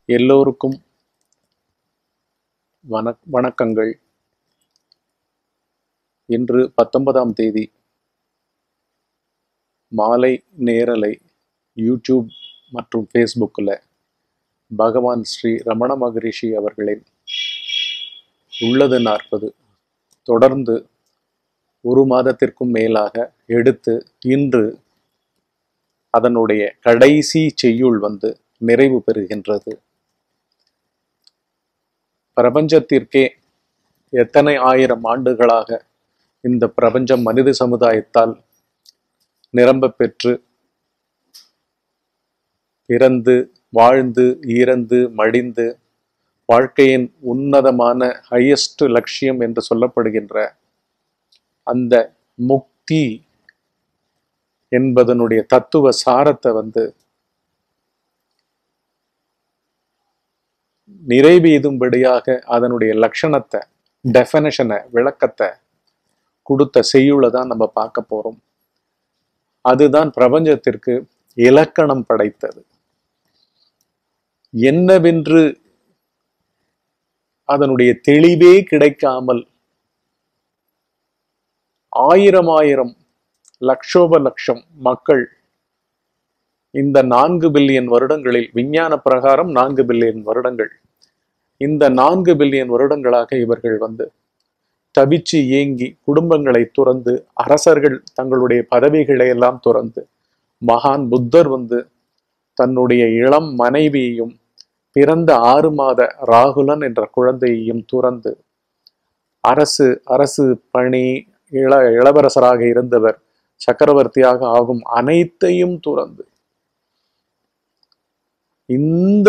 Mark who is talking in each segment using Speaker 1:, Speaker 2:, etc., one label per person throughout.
Speaker 1: எல்லோருக்கும் வணக் வணக்கங்கள் இன்று பத்தொன்பதாம் தேதி மாலை நேரலை யூடியூப் மற்றும் ஃபேஸ்புக்கில் பகவான் ஸ்ரீ ரமண மகரிஷி அவர்களின் உள்ளது நாற்பது தொடர்ந்து ஒரு மாதத்திற்கும் மேலாக எடுத்து இன்று அதனுடைய கடைசி செய்யுள் வந்து நிறைவு பெறுகின்றது பிரபஞ்சத்திற்கே எத்தனை ஆயிரம் ஆண்டுகளாக இந்த பிரபஞ்சம் மனித சமுதாயத்தால் நிரம்ப பெற்று பிறந்து வாழ்ந்து இறந்து மடிந்து வாழ்க்கையின் உன்னதமான ஹையஸ்ட் லட்சியம் என்று சொல்லப்படுகின்ற அந்த முக்தி என்பதனுடைய தத்துவ சாரத்தை வந்து நிறைவேதும்படியாக அதனுடைய லட்சணத்தை டெஃபனேஷனை விளக்கத்தை கொடுத்த செய்யுளை தான் நம்ம பார்க்க போறோம் அதுதான் பிரபஞ்சத்திற்கு இலக்கணம் படைத்தது என்னவென்று அதனுடைய தெளிவே கிடைக்காமல் ஆயிரம் ஆயிரம் லட்சோப லட்சம் மக்கள் இந்த நான்கு பில்லியன் வருடங்களில் விஞ்ஞான பிரகாரம் நான்கு பில்லியன் வருடங்கள் இந்த நான்கு பில்லியன் வருடங்களாக இவர்கள் வந்து தவிச்சு ஏங்கி குடும்பங்களை துறந்து அரசர்கள் தங்களுடைய பதவிகளை எல்லாம் துறந்து மகான் புத்தர் வந்து தன்னுடைய இளம் மனைவியையும் பிறந்த ஆறு மாத ராகுலன் என்ற குழந்தையையும் துறந்து அரசு அரசு பணி இள இளவரசராக இருந்தவர் சக்கரவர்த்தியாக ஆகும் அனைத்தையும் துறந்து இந்த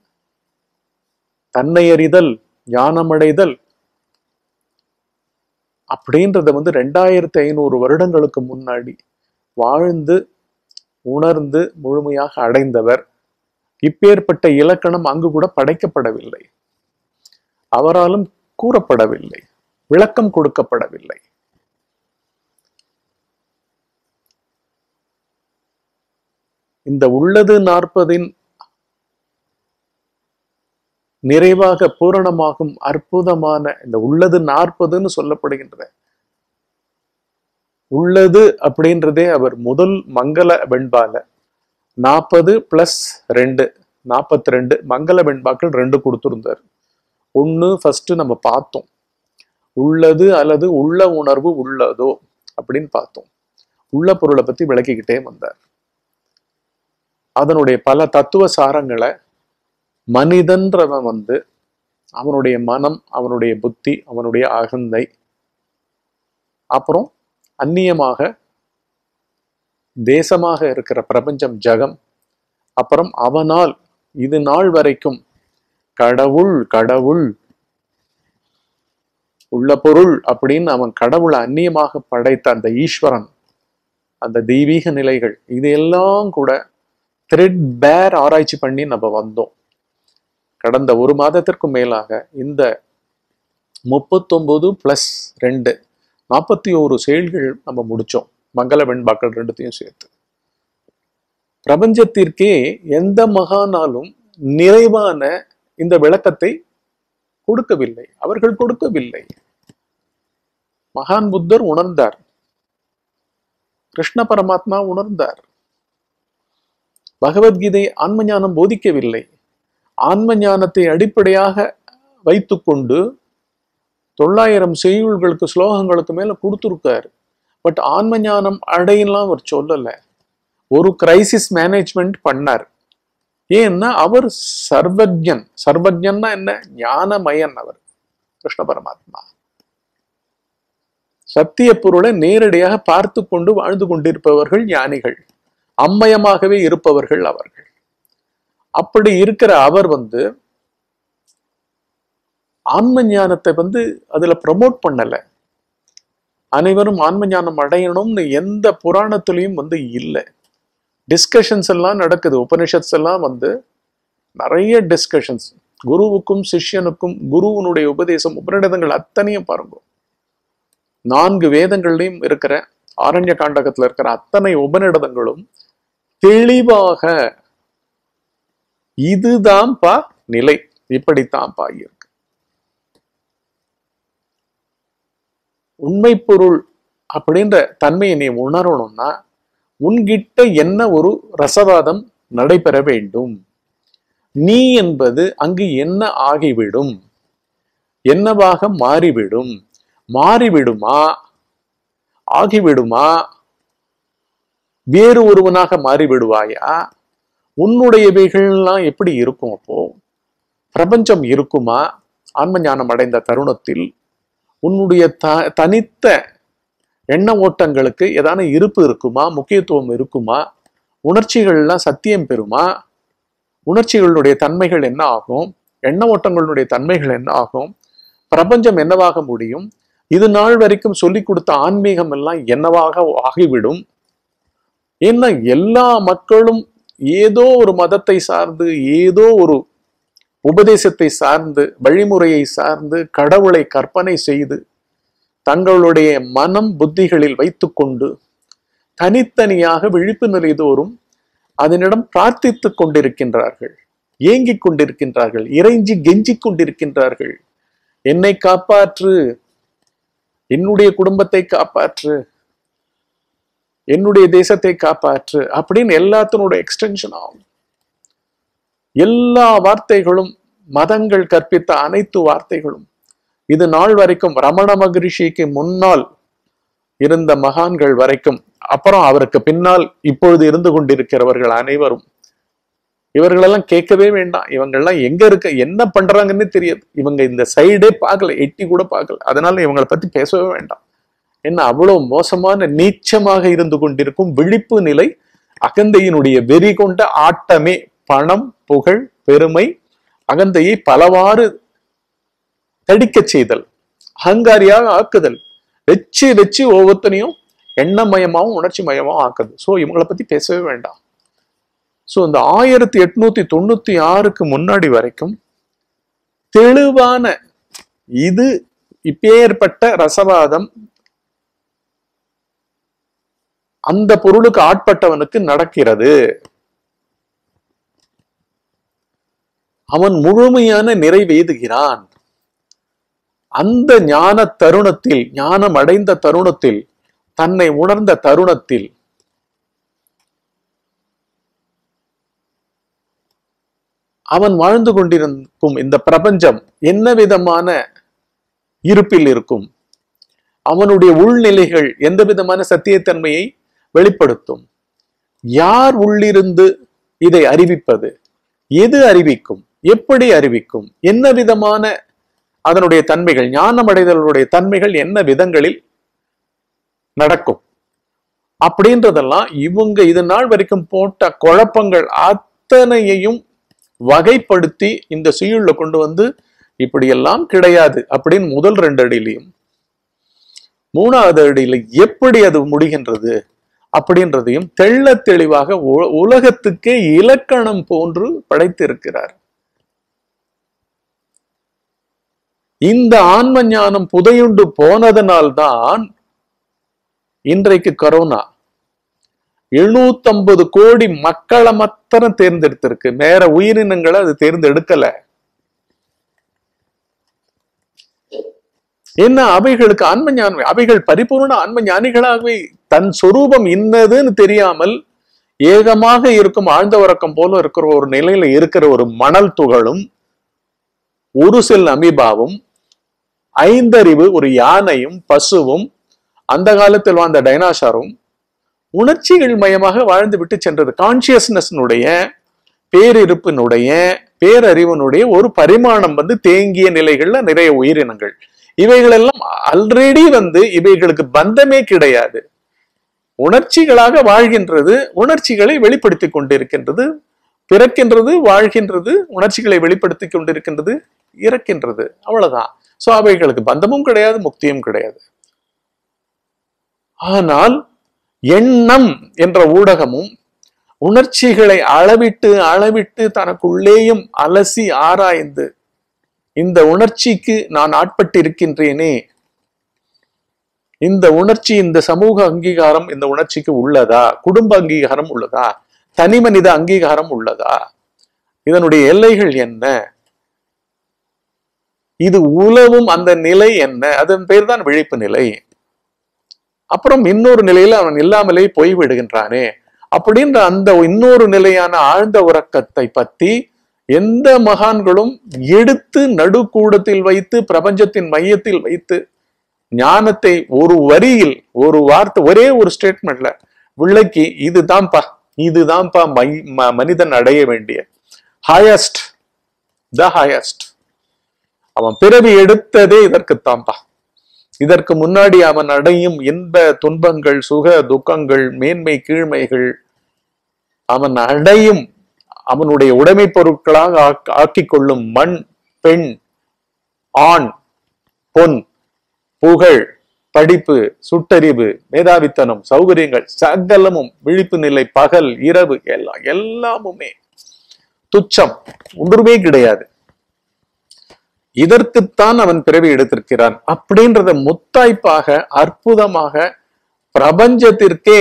Speaker 1: தன்னை அறிதல் ஞானமடைதல் அப்படின்றத வந்து ரெண்டாயிரத்தி ஐநூறு வருடங்களுக்கு முன்னாடி வாழ்ந்து உணர்ந்து முழுமையாக அடைந்தவர் இப்பேற்பட்ட இலக்கணம் அங்கு கூட படைக்கப்படவில்லை அவராலும் கூறப்படவில்லை விளக்கம் கொடுக்கப்படவில்லை இந்த உள்ளது நாற்பதின் நிறைவாக பூரணமாகும் அற்புதமான இந்த உள்ளது நாற்பதுன்னு சொல்லப்படுகின்ற உள்ளது அப்படின்றதே அவர் முதல் மங்கள வெண்பால நாற்பது பிளஸ் ரெண்டு நாற்பத்தி ரெண்டு மங்கள வெண்பாக்கள் ரெண்டு கொடுத்துருந்தார் ஒன்று ஃபர்ஸ்ட் நம்ம பார்த்தோம் உள்ளது அல்லது உள்ள உணர்வு உள்ளதோ அப்படின்னு பார்த்தோம் உள்ள பொருளை பத்தி விளக்கிக்கிட்டே வந்தார் அதனுடைய பல தத்துவ சாரங்களை மனிதன்றவன் வந்து அவனுடைய மனம் அவனுடைய புத்தி அவனுடைய அகந்தை அப்புறம் அந்நியமாக தேசமாக இருக்கிற பிரபஞ்சம் ஜகம் அப்புறம் அவனால் இது நாள் வரைக்கும் கடவுள் கடவுள் உள்ள பொருள் அப்படின்னு அவன் கடவுளை அந்நியமாக படைத்த அந்த ஈஸ்வரன் அந்த தெய்வீக நிலைகள் இதையெல்லாம் கூட த்ரெட் பேர் ஆராய்ச்சி பண்ணி நம்ம வந்தோம் கடந்த ஒரு மாதத்திற்கும் மேலாக இந்த முப்பத்தொன்பது பிளஸ் ரெண்டு நாற்பத்தி ஓரு செயல்கள் நம்ம முடிச்சோம் மங்கள வெண்பாக்கள் ரெண்டுத்தையும் சேர்த்து பிரபஞ்சத்திற்கே எந்த மகானாலும் நிறைவான இந்த விளக்கத்தை கொடுக்கவில்லை அவர்கள் கொடுக்கவில்லை மகான் புத்தர் உணர்ந்தார் கிருஷ்ண பரமாத்மா உணர்ந்தார் பகவத்கீதை ஆன்ம ஞானம் போதிக்கவில்லை ஆன்ம ஞானத்தை அடிப்படையாக வைத்துக்கொண்டு தொள்ளாயிரம் செய்யுள்களுக்கு ஸ்லோகங்களுக்கு மேல கொடுத்துருக்காரு பட் ஆன்ம ஞானம் அடையலாம் அவர் சொல்லல ஒரு கிரைசிஸ் மேனேஜ்மெண்ட் பண்ணார் ஏன்னா அவர் சர்வஜன் சர்வஜன்னா என்ன ஞானமயன் அவர் கிருஷ்ண பரமாத்மா சத்திய பொருளை நேரடியாக பார்த்து கொண்டு வாழ்ந்து கொண்டிருப்பவர்கள் ஞானிகள் அம்மயமாகவே இருப்பவர்கள் அவர்கள் அப்படி இருக்கிற அவர் வந்து ஆன்ம ஞானத்தை வந்து அதுல ப்ரமோட் பண்ணல அனைவரும் ஆன்ம ஞானம் அடையணும்னு எந்த புராணத்திலையும் வந்து இல்லை டிஸ்கஷன்ஸ் எல்லாம் நடக்குது உபனிஷத்ஸ் எல்லாம் வந்து நிறைய டிஸ்கஷன்ஸ் குருவுக்கும் சிஷ்யனுக்கும் குருவனுடைய உபதேசம் உபநிடதங்கள் அத்தனையும் பாருங்க நான்கு வேதங்கள்லையும் இருக்கிற ஆரண்ய காண்டகத்துல இருக்கிற அத்தனை உபநிடதங்களும் தெளிவாக இதுதான்ப்பா நிலை இப்படித்தான் பாயிருக்கு உண்மை பொருள் அப்படின்ற தன்மையை நீ உணரணும்னா உன்கிட்ட என்ன ஒரு ரசவாதம் நடைபெற வேண்டும் நீ என்பது அங்கு என்ன ஆகிவிடும் என்னவாக மாறிவிடும் மாறிவிடுமா ஆகிவிடுமா வேறு ஒருவனாக மாறிவிடுவாயா உன்னுடையவைகள்லாம் எப்படி இருக்கும் அப்போ பிரபஞ்சம் இருக்குமா ஆன்ம ஞானம் அடைந்த தருணத்தில் உன்னுடைய த தனித்த எண்ண ஓட்டங்களுக்கு ஏதான இருப்பு இருக்குமா முக்கியத்துவம் இருக்குமா உணர்ச்சிகள்லாம் சத்தியம் பெறுமா உணர்ச்சிகளுடைய தன்மைகள் என்ன ஆகும் எண்ண ஓட்டங்களுடைய தன்மைகள் என்ன ஆகும் பிரபஞ்சம் என்னவாக முடியும் இது நாள் வரைக்கும் சொல்லிக் கொடுத்த ஆன்மீகம் எல்லாம் என்னவாக ஆகிவிடும் ஏன்னா எல்லா மக்களும் ஏதோ ஒரு மதத்தை சார்ந்து ஏதோ ஒரு உபதேசத்தை சார்ந்து வழிமுறையை சார்ந்து கடவுளை கற்பனை செய்து தங்களுடைய மனம் புத்திகளில் வைத்துக்கொண்டு தனித்தனியாக விழிப்பு நிலை தோறும் அதனிடம் பிரார்த்தித்துக் கொண்டிருக்கின்றார்கள் ஏங்கிக் கொண்டிருக்கின்றார்கள் இறைஞ்சி கெஞ்சிக் கொண்டிருக்கின்றார்கள் என்னை காப்பாற்று என்னுடைய குடும்பத்தை காப்பாற்று என்னுடைய தேசத்தை காப்பாற்று அப்படின்னு எல்லாத்தினுடைய எக்ஸ்டென்ஷன் ஆகும் எல்லா வார்த்தைகளும் மதங்கள் கற்பித்த அனைத்து வார்த்தைகளும் இது நாள் வரைக்கும் ரமண மகரிஷிக்கு முன்னால் இருந்த மகான்கள் வரைக்கும் அப்புறம் அவருக்கு பின்னால் இப்பொழுது இருந்து கொண்டிருக்கிறவர்கள் அனைவரும் இவர்களெல்லாம் கேட்கவே வேண்டாம் இவங்கெல்லாம் எங்க இருக்க என்ன பண்றாங்கன்னு தெரியாது இவங்க இந்த சைடே பார்க்கல எட்டி கூட பார்க்கல அதனால இவங்களை பத்தி பேசவே வேண்டாம் என்ன அவ்வளவு மோசமான நீச்சமாக இருந்து கொண்டிருக்கும் விழிப்பு நிலை அகந்தையினுடைய வெறி கொண்ட ஆட்டமே பணம் புகழ் பெருமை அகந்தையை பலவாறு தடிக்கச் செய்தல் அகங்காரியாக ஆக்குதல் வச்சு வச்சு ஒவ்வொருத்தனையும் எண்ணமயமாவும் உணர்ச்சி மயமாவும் ஆக்குது ஸோ இவங்களை பத்தி பேசவே வேண்டாம் ஸோ இந்த ஆயிரத்தி எட்நூத்தி தொண்ணூத்தி ஆறுக்கு முன்னாடி வரைக்கும் தெளிவான இது இப்பேற்பட்ட ரசவாதம் அந்த பொருளுக்கு ஆட்பட்டவனுக்கு நடக்கிறது அவன் முழுமையான நிறைவேதுகிறான் அந்த ஞான தருணத்தில் ஞானம் அடைந்த தருணத்தில் தன்னை உணர்ந்த தருணத்தில் அவன் வாழ்ந்து கொண்டிருக்கும் இந்த பிரபஞ்சம் என்ன விதமான இருப்பில் இருக்கும் அவனுடைய உள்நிலைகள் எந்த விதமான சத்தியத்தன்மையை வெளிப்படுத்தும் யார் உள்ளிருந்து இதை அறிவிப்பது எது அறிவிக்கும் எப்படி அறிவிக்கும் என்ன விதமான அதனுடைய தன்மைகள் ஞானம் அடைதலுடைய தன்மைகள் என்ன விதங்களில் நடக்கும் அப்படின்றதெல்லாம் இவங்க இது நாள் வரைக்கும் போட்ட குழப்பங்கள் அத்தனையையும் வகைப்படுத்தி இந்த சுயுள்ள கொண்டு வந்து இப்படியெல்லாம் கிடையாது அப்படின்னு முதல் ரெண்டு அடியிலையும் மூணாவது அடியில எப்படி அது முடிகின்றது அப்படின்றதையும் தெள்ள தெளிவாக உ- உலகத்துக்கே இலக்கணம் போன்று படைத்திருக்கிறார் இந்த ஆன்ம ஞானம் புதையுண்டு போனதனால்தான் இன்றைக்கு கரோனா எழுநூத்தம்பது கோடி மக்களை மாத்திரம் தேர்ந்தெடுத்திருக்கு வேற உயிரினங்களை அது தேர்ந்தெடுக்கல என்ன அவைகளுக்கு ஆன்ம ஞானம் அவைகள் பரிபூர்ண ஆன்ம ஞானிகளாகவே தன் சொரூபம் இன்னதுன்னு தெரியாமல் ஏகமாக இருக்கும் ஆழ்ந்த உறக்கம் போல இருக்கிற ஒரு நிலையில இருக்கிற ஒரு மணல் துகளும் ஒரு செல் அமீபாவும் ஐந்தறிவு ஒரு யானையும் பசுவும் அந்த காலத்தில் வாழ்ந்த டைனாசாரும் உணர்ச்சிகள் மயமாக வாழ்ந்து விட்டு சென்றது கான்சியஸ்னஸ்னுடைய பேரிருப்பினுடைய பேரறிவினுடைய ஒரு பரிமாணம் வந்து தேங்கிய நிலைகள்ல நிறைய உயிரினங்கள் இவைகளெல்லாம் ஆல்ரெடி வந்து இவைகளுக்கு பந்தமே கிடையாது உணர்ச்சிகளாக வாழ்கின்றது உணர்ச்சிகளை வெளிப்படுத்திக் கொண்டிருக்கின்றது பிறக்கின்றது வாழ்கின்றது உணர்ச்சிகளை வெளிப்படுத்திக் கொண்டிருக்கின்றது இறக்கின்றது அவ்வளவுதான் சோ அவைகளுக்கு பந்தமும் கிடையாது முக்தியும் கிடையாது ஆனால் எண்ணம் என்ற ஊடகமும் உணர்ச்சிகளை அளவிட்டு அளவிட்டு தனக்குள்ளேயும் அலசி ஆராய்ந்து இந்த உணர்ச்சிக்கு நான் ஆட்பட்டிருக்கின்றேனே இந்த உணர்ச்சி இந்த சமூக அங்கீகாரம் இந்த உணர்ச்சிக்கு உள்ளதா குடும்ப அங்கீகாரம் உள்ளதா தனி மனித அங்கீகாரம் உள்ளதா இதனுடைய எல்லைகள் என்ன இது உலவும் அந்த நிலை என்ன அதன் பேர் தான் விழிப்பு நிலை அப்புறம் இன்னொரு நிலையில அவன் இல்லாமலே போய் விடுகின்றானே அப்படின்ற அந்த இன்னொரு நிலையான ஆழ்ந்த உறக்கத்தை பத்தி எந்த மகான்களும் எடுத்து நடுக்கூடத்தில் வைத்து பிரபஞ்சத்தின் மையத்தில் வைத்து ஞானத்தை ஒரு வரியில் ஒரு வார்த்தை ஒரே ஒரு ஸ்டேட்மெண்ட்ல விளக்கி இதுதான்ப்பா இதுதான்ப்பா மை ம- மனிதன் அடைய வேண்டிய ஹையஸ்ட் த ஹையஸ்ட் அவன் பிறவி எடுத்ததே இதற்குத்தான்ப்பா இதற்கு முன்னாடி அவன் அடையும் இன்ப துன்பங்கள் சுக துக்கங்கள் மேன்மை கீழ்மைகள் அவன் அடையும் அவனுடைய உடைமை பொருட்களாக ஆக்- ஆக்கிக் கொள்ளும் மண் பெண் ஆண் பொன் புகழ் படிப்பு சுட்டறிவு மேதாவித்தனம் சௌகரியங்கள் சகலமும் விழிப்பு நிலை பகல் இரவு எல்லாம் எல்லாமுமே துச்சம் ஒன்றுமே கிடையாது இதற்குத்தான் அவன் பிறவி எடுத்திருக்கிறான் அப்படின்றத முத்தாய்ப்பாக அற்புதமாக பிரபஞ்சத்திற்கே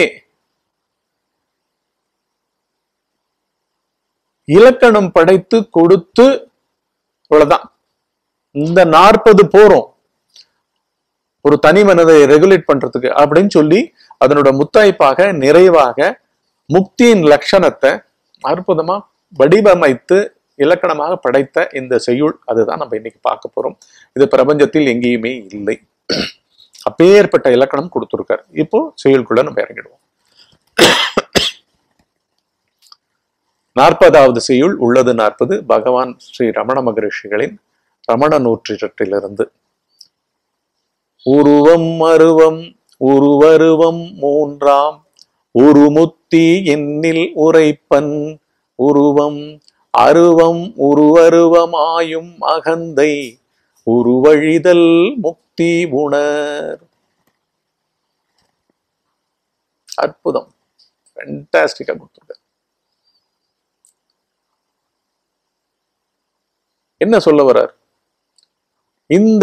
Speaker 1: இலக்கணம் படைத்து கொடுத்து இவ்வளவுதான் இந்த நாற்பது போறோம் ஒரு தனி மனதை ரெகுலேட் பண்றதுக்கு அப்படின்னு சொல்லி அதனோட முத்தாய்ப்பாக நிறைவாக முக்தியின் லட்சணத்தை அற்புதமா வடிவமைத்து இலக்கணமாக படைத்த இந்த செய்யுள் அதுதான் நம்ம இன்னைக்கு பார்க்க போறோம் இது பிரபஞ்சத்தில் எங்கேயுமே இல்லை அப்பேற்பட்ட இலக்கணம் கொடுத்திருக்கார் இப்போ செய்யுளுக்குள்ள நம்ம இறங்கிடுவோம் நாற்பதாவது செய்யுள் உள்ளது நாற்பது பகவான் ஸ்ரீ ரமண மகரிஷிகளின் ரமண நூற்றிரட்டிலிருந்து உருவம் அருவம் உருவருவம் மூன்றாம் உருமுத்தி என்னில் உரைப்பன் உருவம் அருவம் உருவருவமாயும் அகந்தை உருவழிதல் முக்தி உணர் அற்புதம் ஃபென்டாஸ்டிக்கா கொடுத்துருக்காரு என்ன சொல்ல வர்றார் இந்த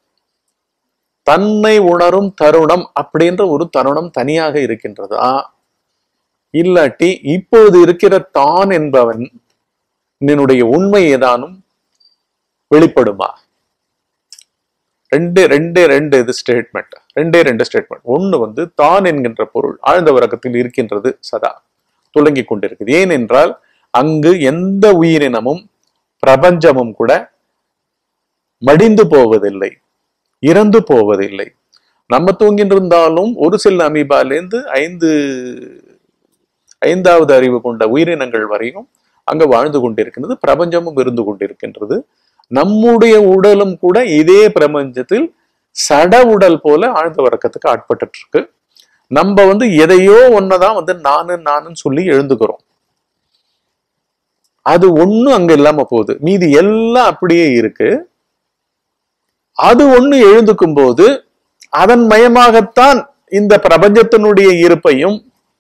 Speaker 1: தன்னை உணரும் தருணம் அப்படின்ற ஒரு தருணம் தனியாக இருக்கின்றதா இல்லாட்டி இப்போது இருக்கிற தான் என்பவன் என்னுடைய உண்மை ஏதானும் வெளிப்படுமா ரெண்டு ரெண்டே ரெண்டு இது ஸ்டேட்மெண்ட் ரெண்டே ரெண்டு ஸ்டேட்மெண்ட் ஒண்ணு வந்து தான் என்கின்ற பொருள் ஆழ்ந்த உறக்கத்தில் இருக்கின்றது சதா துலங்கிக் கொண்டிருக்குது ஏனென்றால் அங்கு எந்த உயிரினமும் பிரபஞ்சமும் கூட மடிந்து போவதில்லை இறந்து போவதில்லை நம்ம தூங்கின்றிருந்தாலும் ஒரு சில அமீபாலேருந்து ஐந்து ஐந்தாவது அறிவு கொண்ட உயிரினங்கள் வரையும் அங்க வாழ்ந்து கொண்டிருக்கின்றது பிரபஞ்சமும் இருந்து கொண்டிருக்கின்றது நம்முடைய உடலும் கூட இதே பிரபஞ்சத்தில் சட உடல் போல ஆழ்ந்த உறக்கத்துக்கு ஆட்பட்டு இருக்கு நம்ம வந்து எதையோ ஒன்னதான் வந்து நானு நானுன்னு சொல்லி எழுந்துக்கிறோம் அது ஒண்ணும் அங்க இல்லாம போகுது மீதி எல்லாம் அப்படியே இருக்கு அது ஒண்ணு எழுந்துக்கும் போது அதன் மயமாகத்தான் இந்த பிரபஞ்சத்தினுடைய இருப்பையும்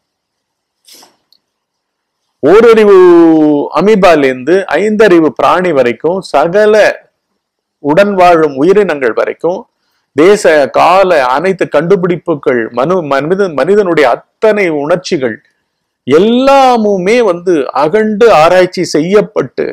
Speaker 1: ஓரறிவு அமீபாலேருந்து ஐந்தறிவு பிராணி வரைக்கும் சகல உடன் வாழும் உயிரினங்கள் வரைக்கும் தேச கால அனைத்து கண்டுபிடிப்புகள் மனு மனித மனிதனுடைய அத்தனை உணர்ச்சிகள் எல்லாமுமே வந்து அகண்டு ஆராய்ச்சி செய்யப்பட்டு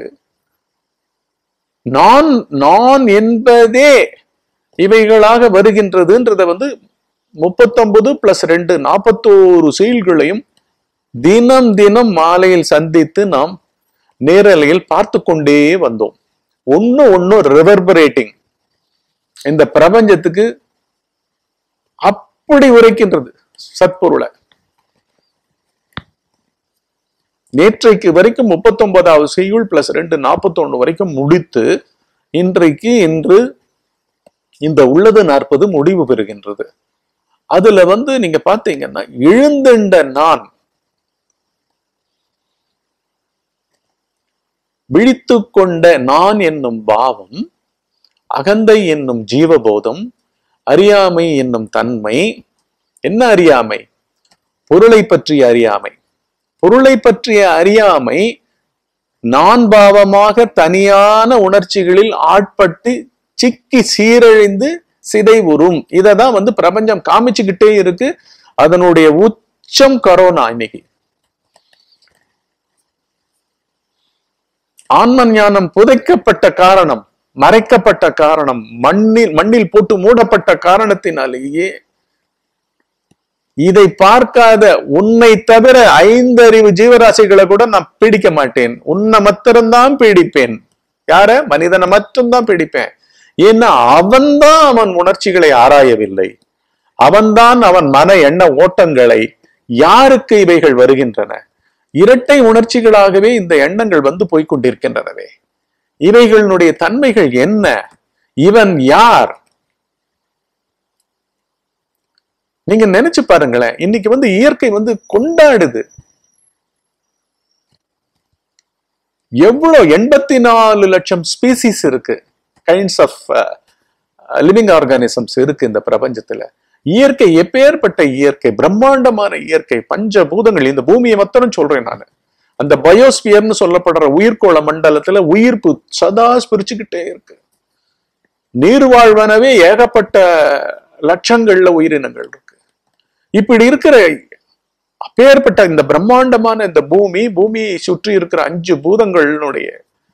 Speaker 1: நான் நான் என்பதே இவைகளாக வருகின்றதுன்றத வந்து முப்பத்தொன்பது பிளஸ் ரெண்டு நாற்பத்தோரு செயல்களையும் தினம் தினம் மாலையில் சந்தித்து நாம் நேரலையில் பார்த்து கொண்டே வந்தோம் ஒன்னு ஒன்னு ரிவர்பரேட்டிங் இந்த பிரபஞ்சத்துக்கு அப்படி உரைக்கின்றது சத்பொருளை நேற்றைக்கு வரைக்கும் முப்பத்தொன்பதாவது செய்யுள் பிளஸ் ரெண்டு நாற்பத்தொன்னு வரைக்கும் முடித்து இன்றைக்கு இன்று இந்த உள்ளது நாற்பது முடிவு பெறுகின்றது அதுல வந்து நீங்க பாத்தீங்கன்னா எழுந்துண்ட நான் விழித்து கொண்ட நான் என்னும் பாவம் அகந்தை என்னும் ஜீவபோதம் அறியாமை என்னும் தன்மை என்ன அறியாமை பொருளை பற்றிய அறியாமை பொருளை பற்றிய அறியாமை நான் பாவமாக தனியான உணர்ச்சிகளில் ஆட்பட்டு சிக்கி சீரழிந்து சிதைவுறும் இதை தான் வந்து பிரபஞ்சம் காமிச்சுக்கிட்டே இருக்கு அதனுடைய உச்சம் கரோனா இன்னைக்கு ஆன்ம ஞானம் புதைக்கப்பட்ட காரணம் மறைக்கப்பட்ட காரணம் மண்ணில் மண்ணில் போட்டு மூடப்பட்ட காரணத்தினாலேயே இதை பார்க்காத உன்னை தவிர ஐந்தறிவு ஜீவராசிகளை கூட நான் பீடிக்க மாட்டேன் உன்னை மாத்திரம்தான் பீடிப்பேன் யார மனிதனை மட்டும்தான் பீடிப்பேன் ஏன்னா அவன்தான் அவன் உணர்ச்சிகளை ஆராயவில்லை அவன்தான் அவன் மன எண்ண ஓட்டங்களை யாருக்கு இவைகள் வருகின்றன இரட்டை உணர்ச்சிகளாகவே இந்த எண்ணங்கள் வந்து போய்க்கொண்டிருக்கின்றனவே இவைகளினுடைய தன்மைகள் என்ன இவன் யார் நீங்க நினைச்சு பாருங்களேன் இன்னைக்கு வந்து இயற்கை வந்து கொண்டாடுது எவ்வளவு எண்பத்தி நாலு லட்சம் ஸ்பீசிஸ் இருக்கு கைண்ட்ஸ் ஆஃப் லிவிங் ஆர்கானிசம்ஸ் இருக்கு இந்த பிரபஞ்சத்துல இயற்கை எப்பேற்பட்ட இயற்கை பிரம்மாண்டமான இயற்கை பஞ்ச பூதங்கள் இந்த பூமியை மாத்திரம் சொல்றேன் நான் அந்த பயோஸ்பியர்னு சொல்லப்படுற உயிர்கோள மண்டலத்துல உயிர்ப்பு சதா பிரிச்சுக்கிட்டே இருக்கு நீர்வாழ்வனவே ஏகப்பட்ட லட்சங்கள்ல உயிரினங்கள் இருக்கு இப்படி இருக்கிற அப்பேற்பட்ட இந்த பிரம்மாண்டமான இந்த பூமி பூமியை சுற்றி இருக்கிற அஞ்சு பூதங்களினுடைய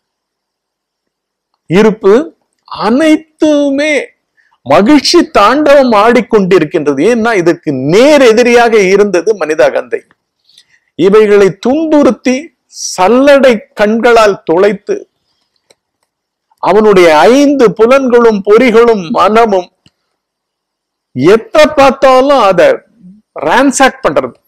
Speaker 1: இருப்பு அனைத்துமே மகிழ்ச்சி தாண்டவம் ஆடிக்கொண்டிருக்கின்றது ஏன்னா இதுக்கு நேர் எதிரியாக இருந்தது மனிதகந்தை இவைகளை துன்புறுத்தி சல்லடை கண்களால் துளைத்து அவனுடைய ஐந்து புலன்களும் பொறிகளும் மனமும் எத்த பார்த்தாலும் அத ரான்சாக் பண்றது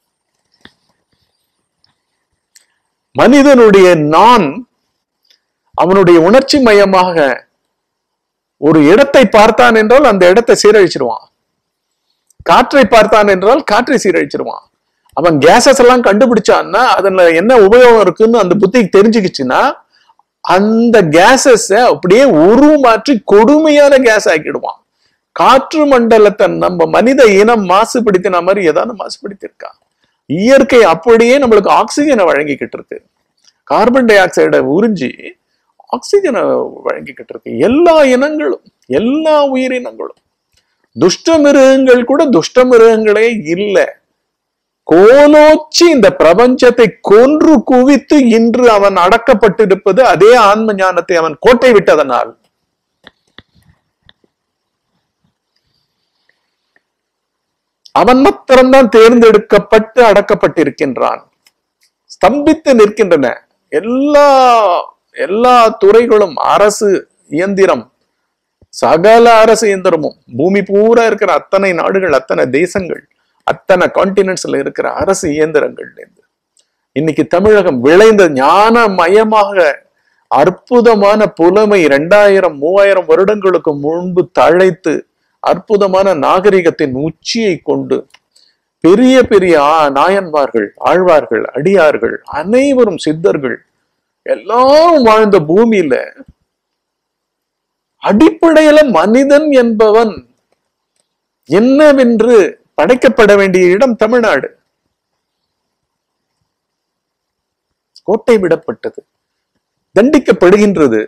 Speaker 1: மனிதனுடைய நான் அவனுடைய உணர்ச்சி மயமாக ஒரு இடத்தை பார்த்தான் என்றால் அந்த இடத்தை சீரழிச்சிருவான் காற்றை பார்த்தான் என்றால் காற்றை சீரழிச்சிருவான் அவன் கேசஸ் எல்லாம் கண்டுபிடிச்சான்னா அதுல என்ன உபயோகம் இருக்குன்னு அந்த புத்திக்கு தெரிஞ்சுக்கிச்சுன்னா அந்த கேசஸ் அப்படியே உருமாற்றி கொடுமையான கேஸ் ஆக்கிடுவான் காற்று மண்டலத்தை நம்ம மனித இனம் மாசுபடுத்தின மாதிரி ஏதாவது மாசுபடுத்தியிருக்கா இயற்கை அப்படியே நம்மளுக்கு ஆக்சிஜனை வழங்கிக்கிட்டு இருக்கு கார்பன் டை ஆக்சைடை உறிஞ்சி ஆக்சிஜனை வழங்கிக்கிட்டு இருக்கு எல்லா இனங்களும் எல்லா உயிரினங்களும் துஷ்ட மிருகங்கள் கூட துஷ்ட மிருகங்களே இல்லை கோலோச்சி இந்த பிரபஞ்சத்தை கொன்று குவித்து இன்று அவன் அடக்கப்பட்டிருப்பது அதே ஆன்ம ஞானத்தை அவன் கோட்டை விட்டதனால் அவன் மாத்திரம்தான் தேர்ந்தெடுக்கப்பட்டு அடக்கப்பட்டிருக்கின்றான் ஸ்தம்பித்து நிற்கின்றன எல்லா எல்லா துறைகளும் அரசு இயந்திரம் சகல அரசு இயந்திரமும் பூமி பூரா இருக்கிற அத்தனை நாடுகள் அத்தனை தேசங்கள் அத்தனை கான்டினென்ட்ஸ்ல இருக்கிற அரசு இயந்திரங்கள் இன்னைக்கு தமிழகம் விளைந்த ஞானமயமாக அற்புதமான புலமை ரெண்டாயிரம் மூவாயிரம் வருடங்களுக்கு முன்பு தழைத்து அற்புதமான நாகரிகத்தின் உச்சியை கொண்டு பெரிய பெரிய ஆ- நாயன்மார்கள் ஆழ்வார்கள் அடியார்கள் அனைவரும் சித்தர்கள் எல்லாரும் வாழ்ந்த பூமியில அடிப்படையில மனிதன் என்பவன் என்னவென்று படைக்கப்பட வேண்டிய இடம் தமிழ்நாடு கோட்டை விடப்பட்டது தண்டிக்கப்படுகின்றது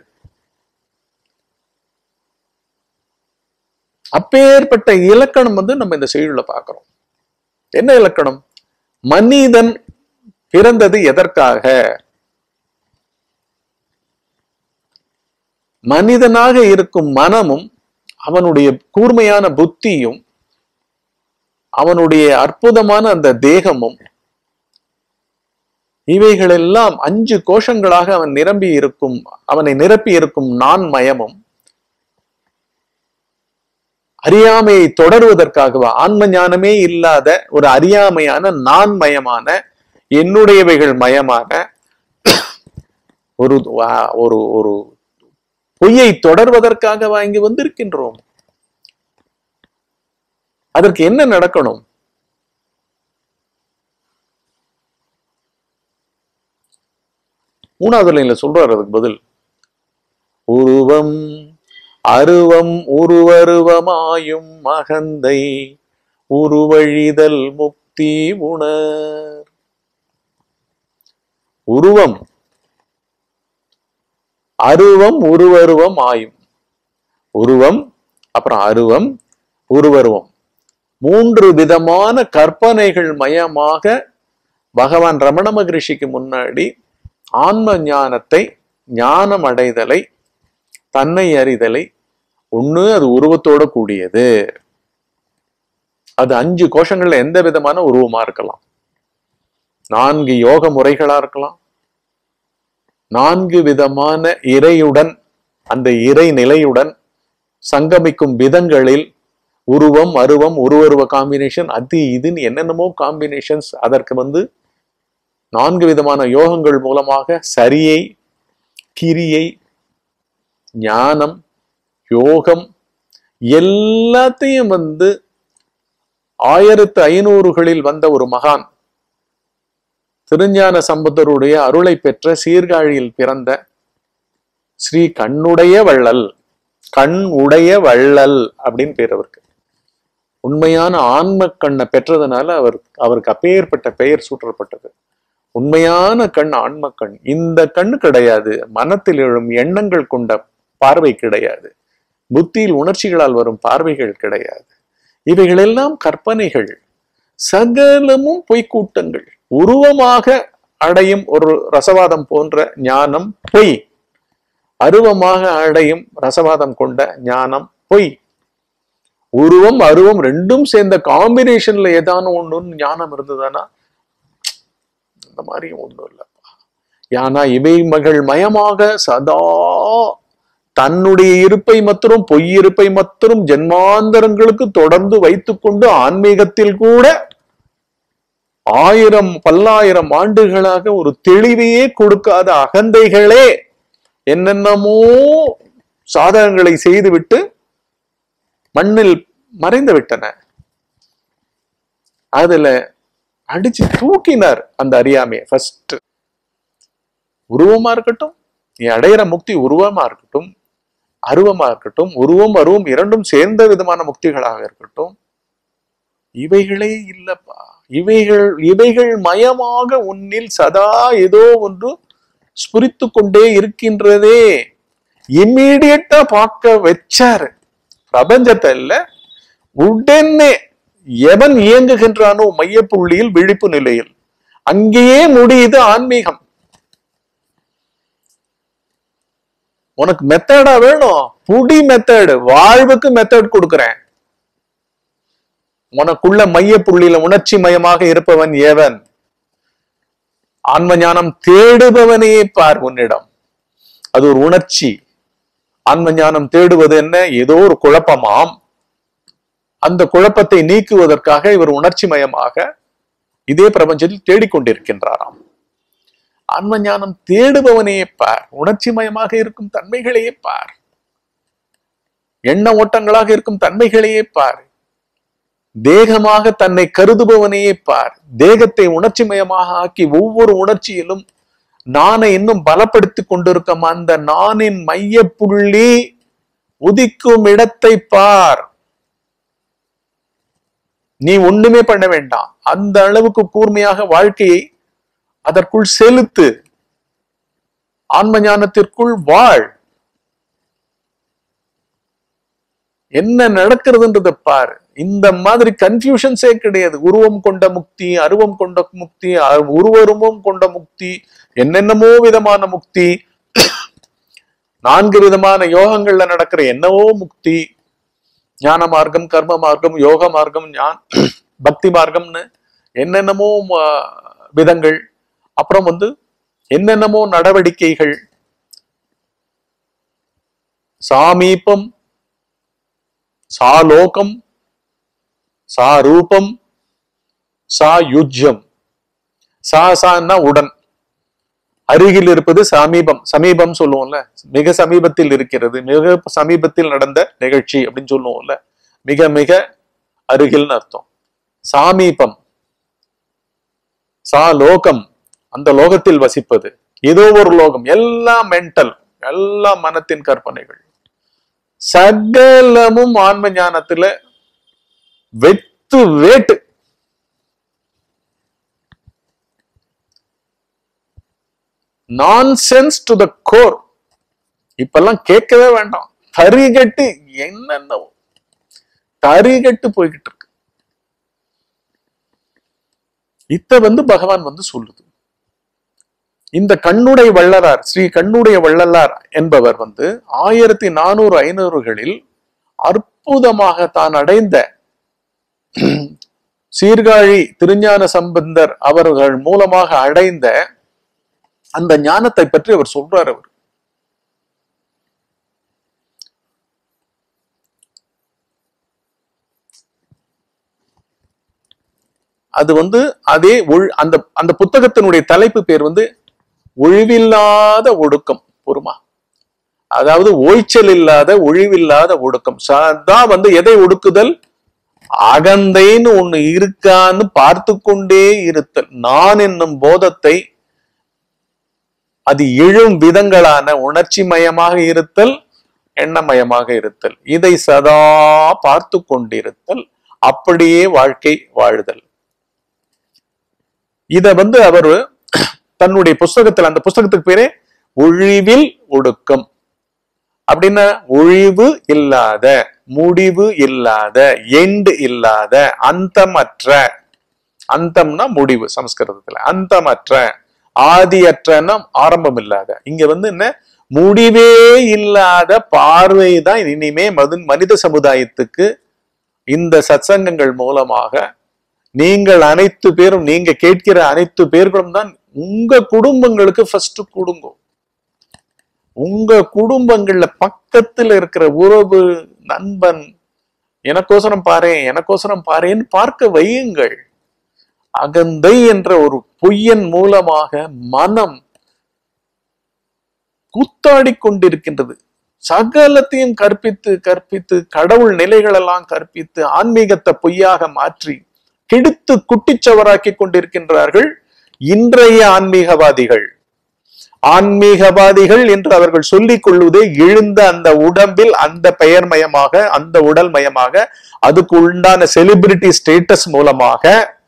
Speaker 1: அப்பேற்பட்ட இலக்கணம் வந்து நம்ம இந்த செய்யுள்ள பார்க்கிறோம் என்ன இலக்கணம் மனிதன் பிறந்தது எதற்காக மனிதனாக இருக்கும் மனமும் அவனுடைய கூர்மையான புத்தியும் அவனுடைய அற்புதமான அந்த தேகமும் இவைகளெல்லாம் அஞ்சு கோஷங்களாக அவன் நிரம்பி இருக்கும் அவனை நிரப்பி இருக்கும் நான் மயமும் அறியாமையை தொடருவதற்காகவா ஆன்ம ஞானமே இல்லாத ஒரு அறியாமையான நான் மயமான என்னுடையவைகள் மயமான ஒரு வா- ஒரு ஒரு பொய்யை தொடர்வதற்காகவா இங்கு வந்திருக்கின்றோம் அதற்கு என்ன நடக்கணும் மூணாவது லைன்ல சொல்றாரு அதுக்கு பதில் உருவம் அருவம் உருவருவமாயும் மகந்தை உருவழிதல் முக்தி உணர் உருவம் அருவம் உருவருவம் ஆயும் உருவம் அப்புறம் அருவம் உருவருவம் மூன்று விதமான கற்பனைகள் மயமாக பகவான் ரமண மகரிஷிக்கு முன்னாடி ஆன்ம ஞானத்தை ஞானம் அடைதலை தன்னை அறிதலை ஒண்ணு அது உருவத்தோட கூடியது அது அஞ்சு கோஷங்கள்ல எந்த விதமான உருவமா இருக்கலாம் நான்கு யோக முறைகளா இருக்கலாம் நான்கு விதமான இறையுடன் அந்த இறை நிலையுடன் சங்கமிக்கும் விதங்களில் உருவம் அருவம் உருவருவ காம்பினேஷன் அது இதுன்னு என்னென்னமோ காம்பினேஷன்ஸ் அதற்கு வந்து நான்கு விதமான யோகங்கள் மூலமாக சரியை கிரியை ஞானம் யோகம் எல்லாத்தையும் வந்து ஆயிரத்து ஐநூறுகளில் வந்த ஒரு மகான் திருஞான சம்பந்தருடைய அருளை பெற்ற சீர்காழியில் பிறந்த ஸ்ரீ கண்ணுடைய வள்ளல் கண் உடைய வள்ளல் அப்படின்னு பேர் அவருக்கு உண்மையான ஆன்ம கண்ணை பெற்றதுனால அவர் அவருக்கு அப்பேற்பட்ட பெயர் சூட்டப்பட்டது உண்மையான கண் ஆன்ம கண் இந்த கண்ணு கிடையாது மனத்தில் எழும் எண்ணங்கள் கொண்ட பார்வை கிடையாது புத்தியில் உணர்ச்சிகளால் வரும் பார்வைகள் கிடையாது இவைகளெல்லாம் கற்பனைகள் சகலமும் பொய்க்கூட்டங்கள் உருவமாக அடையும் ஒரு ரசவாதம் போன்ற ஞானம் பொய் அருவமாக அடையும் ரசவாதம் கொண்ட ஞானம் பொய் உருவம் அருவம் ரெண்டும் சேர்ந்த காம்பினேஷன்ல ஏதான ஒண்ணுன்னு ஞானம் இருந்ததுன்னா இந்த மாதிரி ஒண்ணும் இல்லப்பா யானா இவை மகள் மயமாக சதா தன்னுடைய இருப்பை மாத்திரம் பொய் இருப்பை மாத்திரம் ஜென்மாந்தரங்களுக்கு தொடர்ந்து வைத்துக்கொண்டு ஆன்மீகத்தில் கூட ஆயிரம் பல்லாயிரம் ஆண்டுகளாக ஒரு தெளிவையே கொடுக்காத அகந்தைகளே என்னென்னமோ சாதகங்களை செய்துவிட்டு மண்ணில் மறைந்து விட்டன அதுல அடிச்சு தூக்கினார் அந்த அறியாமையை ஃபர்ஸ்ட் உருவமா இருக்கட்டும் நீ அடையிற முக்தி உருவமா இருக்கட்டும் அருவமா இருக்கட்டும் உருவம் அருவம் இரண்டும் சேர்ந்த விதமான முக்திகளாக இருக்கட்டும் இவைகளே இல்லப்பா இவைகள் இவைகள் மயமாக உன்னில் சதா ஏதோ ஒன்று ஸ்புரித்து கொண்டே இருக்கின்றதே இம்மீடியட்டா பார்க்க வச்சாரு பிரபஞ்சத்தை இல்ல உடனே எவன் இயங்குகின்றானோ மையப்புள்ளியில் விழிப்பு நிலையில் அங்கேயே முடியுது ஆன்மீகம் உனக்கு மெத்தடா வேணும் புடி மெத்தடு வாழ்வுக்கு மெத்தட் கொடுக்கிறேன் உனக்குள்ள மைய புள்ளியில உணர்ச்சி மயமாக இருப்பவன் எவன் ஆன்ம ஞானம் தேடுபவனே பார் உன்னிடம் அது ஒரு உணர்ச்சி ஆன்ம ஞானம் தேடுவது என்ன ஏதோ ஒரு குழப்பமாம் அந்த குழப்பத்தை நீக்குவதற்காக இவர் உணர்ச்சி மயமாக இதே பிரபஞ்சத்தில் தேடிக்கொண்டிருக்கின்றாராம் ஆன்ம ஞானம் தேடுபவனையே பார் உணர்ச்சி மயமாக இருக்கும் தன்மைகளையே பார் எண்ண ஓட்டங்களாக இருக்கும் தன்மைகளையே பார் தேகமாக தன்னை கருதுபவனையே பார் தேகத்தை உணர்ச்சி மயமாக ஆக்கி ஒவ்வொரு உணர்ச்சியிலும் நானை இன்னும் பலப்படுத்திக் கொண்டிருக்கும் அந்த நானின் மைய புள்ளி உதிக்கும் இடத்தை பார் நீ ஒண்ணுமே பண்ண வேண்டாம் அந்த அளவுக்கு கூர்மையாக வாழ்க்கையை அதற்குள் செலுத்து ஆன்ம ஞானத்திற்குள் வாழ் என்ன நடக்கிறதுன்றத பாரு இந்த மாதிரி கன்ஃபியூஷன்ஸே கிடையாது உருவம் கொண்ட முக்தி அருவம் கொண்ட முக்தி அ- உருவருவம் கொண்ட முக்தி என்னென்னமோ விதமான முக்தி நான்கு விதமான யோகங்கள்ல நடக்கிற என்னவோ முக்தி ஞான மார்க்கம் கர்ம மார்க்கம் யோக மார்க்கம் ஞான் பக்தி மார்க்கம்னு என்னென்னமோ ம- விதங்கள் அப்புறம் வந்து என்னென்னமோ நடவடிக்கைகள் சாமீபம் சாலோகம் சாரூபம் சா யுஜ்யம் சா சான்னா உடன் அருகில் இருப்பது சமீபம் சமீபம் சொல்லுவோம்ல மிக சமீபத்தில் இருக்கிறது மிக சமீபத்தில் நடந்த நிகழ்ச்சி அப்படின்னு சொல்லுவோம்ல மிக மிக அருகில்னு அர்த்தம் சாமீபம் சா லோகம் அந்த லோகத்தில் வசிப்பது ஏதோ ஒரு லோகம் எல்லாம் மென்டல் எல்லாம் மனத்தின் கற்பனைகள் சகலமும் ஆன்ம ஞானத்துல வெத்து வேட்டு நான்சென்ஸ் டு த கோர் இப்பெல்லாம் கேட்கவே வேண்டாம் தரிகட்டு என்னென்னவோ தரிகட்டு போய்கிட்டு இருக்கு இத வந்து பகவான் வந்து சொல்லுது இந்த கண்ணுடைய வள்ளலார் ஸ்ரீ கண்ணுடைய வள்ளலார் என்பவர் வந்து ஆயிரத்தி நானூறு ஐநூறுகளில் அற்புதமாக தான் அடைந்த சீர்காழி திருஞான சம்பந்தர் அவர்கள் மூலமாக அடைந்த அந்த ஞானத்தை பற்றி அவர் சொல்றார் அவர் அது வந்து அதே ஒழு அந்த அந்த புத்தகத்தினுடைய தலைப்பு பேர் வந்து ஒழிவில்லாத ஒடுக்கம் பொறுமா அதாவது ஓய்ச்சல் இல்லாத ஒழிவில்லாத ஒடுக்கம் சதா வந்து எதை ஒடுக்குதல் அகந்தைன்னு ஒண்ணு இருக்கான்னு பார்த்து கொண்டே இருத்தல் நான் என்னும் போதத்தை அது எழும் விதங்களான உணர்ச்சி மயமாக இருத்தல் எண்ணமயமாக இருத்தல் இதை சதா பார்த்து கொண்டிருத்தல் அப்படியே வாழ்க்கை வாழுதல் இத வந்து அவர் தன்னுடைய புஸ்தகத்தில் அந்த புஸ்தகத்துக்கு பேரே ஒழிவில் ஒடுக்கம் அப்படின்னா ஒழிவு இல்லாத முடிவு இல்லாத எண்டு இல்லாத அந்தமற்ற அந்தம்னா முடிவு சமஸ்கிருதத்துல அந்தமற்ற ஆதியற்றன்னா ஆரம்பம் இல்லாத இங்க வந்து என்ன முடிவே இல்லாத பார்வை தான் இனிமே மது மனித சமுதாயத்துக்கு இந்த சத்சங்கங்கள் மூலமாக நீங்கள் அனைத்து பேரும் நீங்க கேட்கிற அனைத்து பேர்களும் தான் உங்க குடும்பங்களுக்கு ஃபர்ஸ்ட் கொடுங்க உங்க குடும்பங்கள்ல பக்கத்துல இருக்கிற உறவு நண்பன் எனக்கோசரம் பாரு எனக்கோசரம் பாருன்னு பார்க்க வையுங்கள் அகந்தை என்ற ஒரு பொய்யன் மூலமாக மனம் கூத்தாடி கொண்டிருக்கின்றது சகலத்தையும் கற்பித்து கற்பித்து கடவுள் நிலைகளெல்லாம் கற்பித்து ஆன்மீகத்தை பொய்யாக மாற்றி கெடுத்து குட்டிச்சவராக்கி கொண்டிருக்கின்றார்கள் இன்றைய ஆன்மீகவாதிகள் ஆன்மீகவாதிகள் என்று அவர்கள் சொல்லிக் கொள்வதே எழுந்த அந்த உடம்பில் அந்த பெயர் மயமாக அந்த உடல் மயமாக அதுக்கு உண்டான செலிபிரிட்டி ஸ்டேட்டஸ் மூலமாக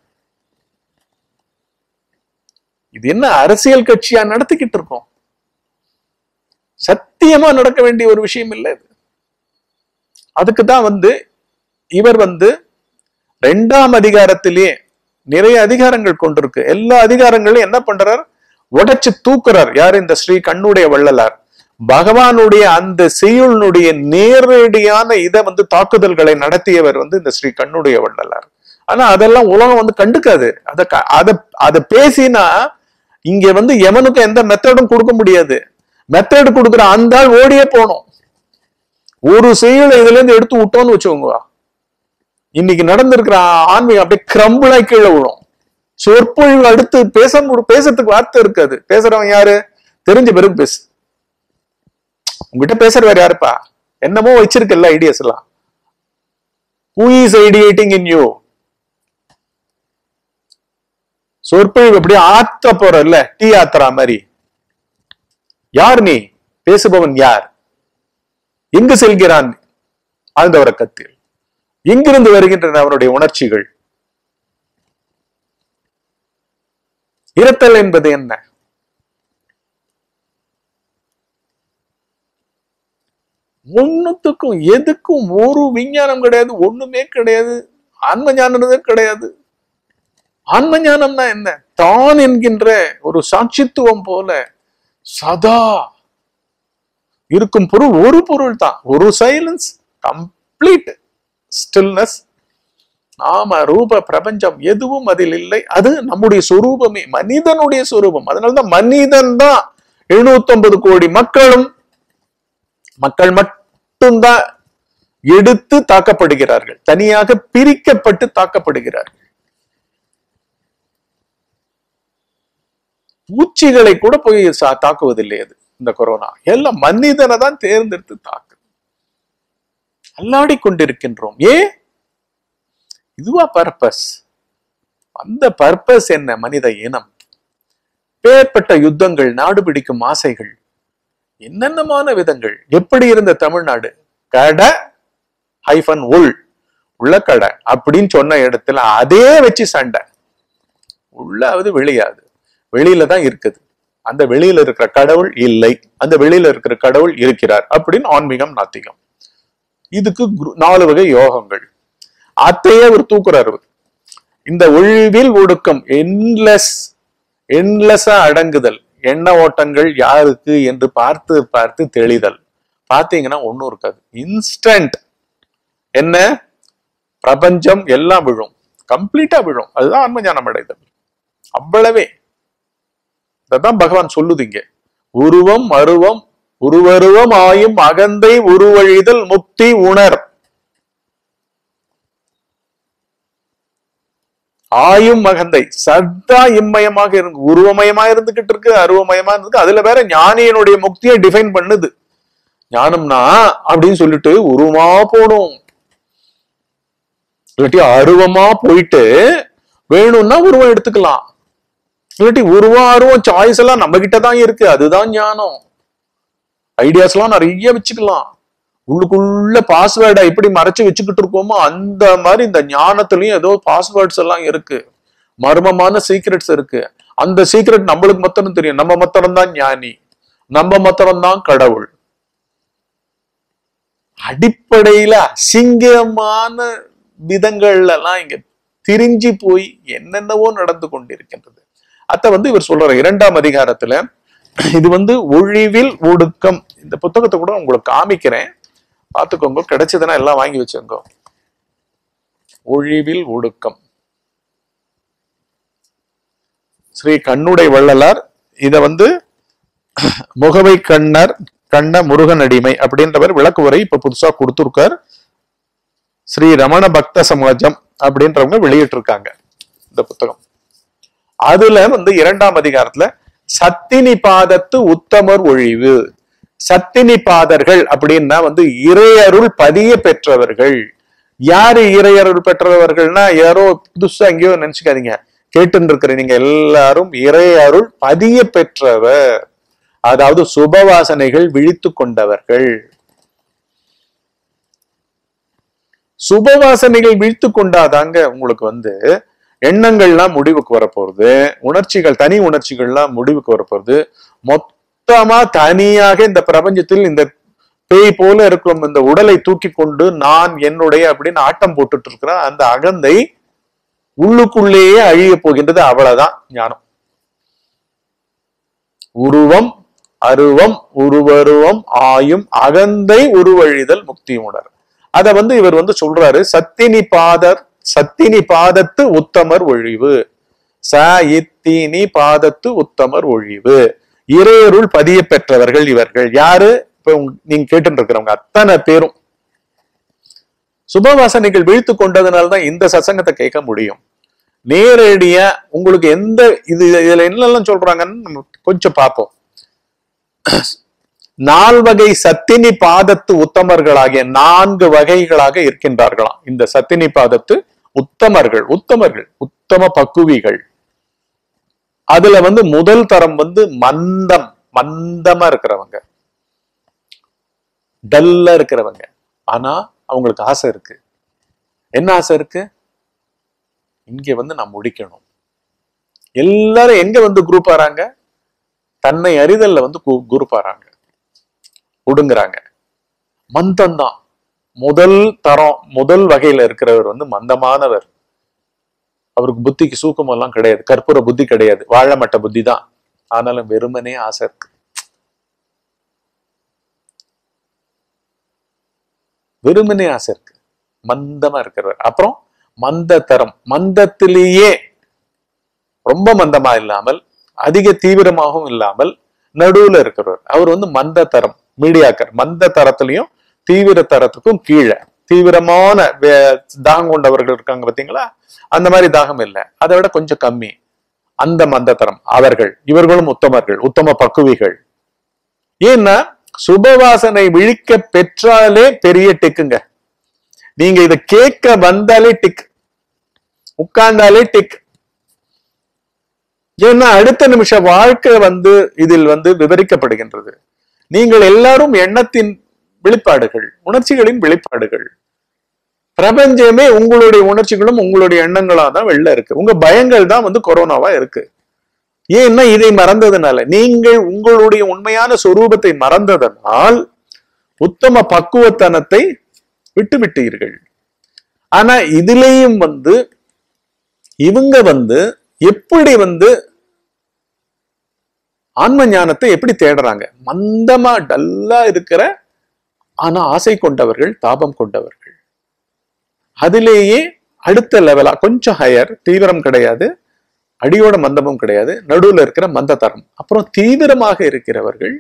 Speaker 1: இது என்ன அரசியல் கட்சியா நடத்திக்கிட்டு இருக்கோம் சத்தியமா நடக்க வேண்டிய ஒரு விஷயம் இல்லை இது அதுக்கு தான் வந்து இவர் வந்து ரெண்டாம் அதிகாரத்திலேயே நிறைய அதிகாரங்கள் கொண்டிருக்கு எல்லா அதிகாரங்களையும் என்ன பண்றார் உடைச்சு தூக்குறார் யார் இந்த ஸ்ரீ கண்ணுடைய வள்ளலார் பகவானுடைய அந்த செய்யுளினுடைய நேரடியான இதை வந்து தாக்குதல்களை நடத்தியவர் வந்து இந்த ஸ்ரீ கண்ணுடைய வள்ளலார் ஆனா அதெல்லாம் உலகம் வந்து கண்டுக்காது அத க- அத அத பேசினா இங்க வந்து எவனுக்கும் எந்த மெத்தடும் கொடுக்க முடியாது மெத்தட் கொடுக்குற அந்த ஆள் ஓடியே போகணும் ஒரு செயலை இதுல இருந்து எடுத்து விட்டோம்னு வச்சுக்கோங்க இன்னைக்கு நடந்திருக்கிற ஆன்மீகம் அப்படியே கிரம்பிளா கீழே விழும் சொற்பொழிவு அடுத்து பேச முடி- பேசுறதுக்கு வார்த்தை இருக்காது பேசுறவன் யாரு தெரிஞ்ச பிறகு பேசு உங்ககிட்ட பேசுறவர் யாருப்பா என்னமோ வச்சிருக்கல ஐடியாஸ் எல்லாம் who is ideating in you சொற்பொழிவு அப்படியே ஆத்த போற இல்ல டீ ஆத்துறா மாதிரி யார் நீ பேசுபவன் யார் எங்கு செல்கிறான் ஆழ்ந்த உறக்கத்தில் எங்கிருந்து வருகின்றன அவனுடைய உணர்ச்சிகள் இருத்தல் என்பது என்ன ஒண்ணுத்துக்கும் எதுக்கும் ஒரு விஞ்ஞானம் கிடையாது ஒண்ணுமே கிடையாது ஆன்ம ஞானமே கிடையாது ஆன்ம ஞானம்னா என்ன தான் என்கின்ற ஒரு சாட்சித்துவம் போல சதா இருக்கும் பொருள் ஒரு பொருள் தான் ஒரு சைலன்ஸ் கம்ப்ளீட் ஸ்டில்னஸ் நாம ரூப பிரபஞ்சம் எதுவும் அதில் இல்லை அது நம்முடைய சொரூபமே மனிதனுடைய சொரூபம் அதனாலதான் மனிதன் தான் எழுநூத்தி கோடி மக்களும் மக்கள் மட்டும்தான் எடுத்து தாக்கப்படுகிறார்கள் தனியாக பிரிக்கப்பட்டு தாக்கப்படுகிறார்கள் பூச்சிகளை கூட போய் சா- தாக்குவதில்லை அது இந்த கொரோனா எல்லாம் மனிதனை தான் தேர்ந்தெடுத்து தாக்கு அல்லாடி கொண்டிருக்கின்றோம் ஏன் இதுவா பர்பஸ் அந்த பர்பஸ் என்ன மனித இனம் பேர்பட்ட யுத்தங்கள் நாடு பிடிக்கும் ஆசைகள் என்னென்னமான விதங்கள் எப்படி இருந்த தமிழ்நாடு கடை ஹைஃபன் உள் உள்ள கடை அப்படின்னு சொன்ன இடத்துல அதே வச்சு சண்டை உள்ளாவது வெளியாது வெளியில தான் இருக்குது அந்த வெளியில இருக்கிற கடவுள் இல்லை அந்த வெளியில இருக்கிற கடவுள் இருக்கிறார் அப்படின்னு ஆன்மீகம் நாத்திகம் இதுக்கு குரு- நாலு வகை யோகங்கள் அத்தையே அவர் தூக்குறாரு அவர். இந்த ஒழிவில் ஒடுக்கம் என்லெஸ் என்லெஸ்ஸா அடங்குதல் எண்ண ஓட்டங்கள் யாருக்கு என்று பார்த்து பார்த்து தெளிதல் பார்த்தீங்கன்னா ஒண்ணும் இருக்காது இன்ஸ்டன்ட் என்ன பிரபஞ்சம் எல்லாம் விழும் கம்ப்ளீட்டா விழும் அதுதான் ஆன்ம ஞானம் அடைதல் அவ்வளவே இதான் பகவான் சொல்லுது இங்க உருவம் அருவம் உருவருவம் ஆயும் அகந்தை உருவழிதல் முக்தி உணர் ஆயும் அகந்தை சதா இம்மயமாக இருந்து உருவமயமா இருந்துகிட்டு இருக்கு அருவமயமா இருக்கு அதுல வேற ஞானியனுடைய முக்தியை டிஃபைன் பண்ணுது ஞானம்னா அப்படின்னு சொல்லிட்டு உருவமா போகணும் இல்லாட்டி அருவமா போயிட்டு வேணும்னா உருவம் எடுத்துக்கலாம் இல்லாட்டி உருவம் அருவம் சாய்ஸ் எல்லாம் நம்ம கிட்ட தான் இருக்கு அதுதான் ஞானம் ஐடியாஸ் எல்லாம் நிறைய வச்சுக்கலாம் உள்ளுக்குள்ள பாஸ்வேர்டை எப்படி மறைச்சு வச்சுக்கிட்டு இருக்கோமோ அந்த மாதிரி இந்த ஞானத்திலயும் ஏதோ பாஸ்வேர்ட்ஸ் எல்லாம் இருக்கு மர்மமான சீக்ரெட்ஸ் இருக்கு அந்த சீக்ரெட் நம்மளுக்கு மொத்தம் தெரியும் நம்ம மொத்தம் தான் ஞானி நம்ம மொத்தம் தான் கடவுள் அடிப்படையில அசிங்கமான விதங்கள்ல எல்லாம் இங்க திரிஞ்சு போய் என்னென்னவோ நடந்து கொண்டிருக்கின்றது அத வந்து இவர் சொல்றாரு இரண்டாம் அதிகாரத்துல இது வந்து ஒழிவில் ஒடுக்கம் இந்த புத்தகத்தை கூட உங்களுக்கு காமிக்கிறேன் பார்த்துக்கோங்க கிடைச்சதுன்னா எல்லாம் வாங்கி வச்சுக்கோங்க ஒழிவில் ஒடுக்கம் ஸ்ரீ கண்ணுடை வள்ளலார் இத வந்து முகவை கண்ணர் கண்ண முருகன் அடிமை அப்படின்றவர் விளக்கு உரை இப்ப புதுசா கொடுத்திருக்கார் ஸ்ரீ ரமண பக்த சமாஜம் அப்படின்றவங்க வெளியிட்டிருக்காங்க இந்த புத்தகம் அதுல வந்து இரண்டாம் அதிகாரத்துல சத்தினி பாதத்து உத்தமர் ஒழிவு சத்தினி பாதர்கள் அப்படின்னா வந்து இறையருள் பதிய பெற்றவர்கள் யாரு இறையருள் பெற்றவர்கள்னா யாரோ புதுசா எங்கேயோ நினைச்சுக்காதீங்க கேட்டு இருக்கிற நீங்க எல்லாரும் இறையருள் பதிய பெற்றவர் அதாவது சுபவாசனைகள் விழித்து கொண்டவர்கள் சுபவாசனைகள் விழித்து கொண்டாதாங்க உங்களுக்கு வந்து எண்ணங்கள்லாம் முடிவுக்கு வரப்போறது உணர்ச்சிகள் தனி உணர்ச்சிகள்லாம் முடிவுக்கு வரப்போறது மொத்தமா தனியாக இந்த பிரபஞ்சத்தில் இந்த பேய் போல இருக்கிற இந்த உடலை தூக்கி கொண்டு நான் என்னுடைய அப்படின்னு ஆட்டம் போட்டுட்டு இருக்கிற அந்த அகந்தை உள்ளுக்குள்ளேயே அழிய போகின்றது அவ்வளவுதான் ஞானம் உருவம் அருவம் உருவருவம் ஆயும் அகந்தை உருவழிதல் முக்தி உணர் அத வந்து இவர் வந்து சொல்றாரு சத்தினி பாதர் சத்தினி பாதத்து உத்தமர் ஒழிவு ச இத்தினி பாதத்து உத்தமர் ஒழிவு இறையருள் பதிய பெற்றவர்கள் இவர்கள் யாரு இப்ப உங்க- நீங்க கேட்டு இருக்கிறவங்க அத்தனை பேரும் சுபவாசனைகள் விழித்து கொண்டதுனால்தான் இந்த சசங்கத்தை கேட்க முடியும் நேரடியா உங்களுக்கு எந்த இது இதுல என்னெல்லாம் சொல்றாங்கன்னு நம்ம கொஞ்சம் பார்ப்போம் நால்வகை சத்தினி பாதத்து உத்தமர்களாகிய நான்கு வகைகளாக இருக்கின்றார்களாம் இந்த சத்தினி பாதத்து உத்தமர்கள் உத்தமர்கள் உத்தம பக்குவிகள் அதுல வந்து முதல் தரம் வந்து மந்தம் மந்தமா இருக்கிறவங்க டல்லா இருக்கிறவங்க ஆனா அவங்களுக்கு ஆசை இருக்கு என்ன ஆசை இருக்கு இங்க வந்து நான் முடிக்கணும் எல்லாரும் எங்க வந்து குரூப் ஆறாங்க தன்னை அறிதல்ல வந்து குரூப் ஆறாங்க ஒடுங்குறாங்க மந்தம் தான் முதல் தரம் முதல் வகையில இருக்கிறவர் வந்து மந்தமானவர் அவருக்கு புத்திக்கு சூக்கம் எல்லாம் கிடையாது கற்பூர புத்தி கிடையாது வாழமட்ட புத்தி தான் ஆனாலும் வெறுமனே ஆசை இருக்கு வெறுமனே ஆசை இருக்கு மந்தமா இருக்கிறவர் அப்புறம் மந்த தரம் மந்தத்திலேயே ரொம்ப மந்தமா இல்லாமல் அதிக தீவிரமாகவும் இல்லாமல் நடுவுல இருக்கிறவர் அவர் வந்து மந்த தரம் மீடியாக்கர் மந்த தரத்திலையும் தீவிர தரத்துக்கும் கீழே தீவிரமான வே- தாகம் கொண்டவர்கள் இருக்காங்க பாத்தீங்களா அந்த மாதிரி தாகம் இல்லை அதை விட கொஞ்சம் கம்மி அந்த மந்த தரம் அவர்கள் இவர்களும் உத்தமர்கள் உத்தம பக்குவிகள் ஏன்னா சுபவாசனை விழிக்க பெற்றாலே பெரிய டிக்குங்க நீங்க இத கேட்க வந்தாலே டிக் உட்கார்ந்தாலே டிக் ஏன்னா அடுத்த நிமிஷ வாழ்க்கை வந்து இதில் வந்து விவரிக்கப்படுகின்றது நீங்கள் எல்லாரும் எண்ணத்தின் வெளிப்பாடுகள் உணர்ச்சிகளின் வெளிப்பாடுகள் பிரபஞ்சமே உங்களுடைய உணர்ச்சிகளும் உங்களுடைய எண்ணங்களா தான் வெளில இருக்கு உங்க பயங்கள் தான் வந்து கொரோனாவா இருக்கு ஏன்னா இதை மறந்ததுனால நீங்கள் உங்களுடைய உண்மையான சொரூபத்தை மறந்ததனால் உத்தம பக்குவத்தனத்தை விட்டு விட்டீர்கள் ஆனா இதுலேயும் வந்து இவங்க வந்து எப்படி வந்து ஆன்ம ஞானத்தை எப்படி தேடுறாங்க மந்தமா டல்லா இருக்கிற ஆனா ஆசை கொண்டவர்கள் தாபம் கொண்டவர்கள் அதிலேயே அடுத்த லெவலா கொஞ்சம் ஹையர் தீவிரம் கிடையாது அடியோட மந்தமும் கிடையாது நடுவுல இருக்கிற மந்த தரம் அப்புறம் தீவிரமாக இருக்கிறவர்கள்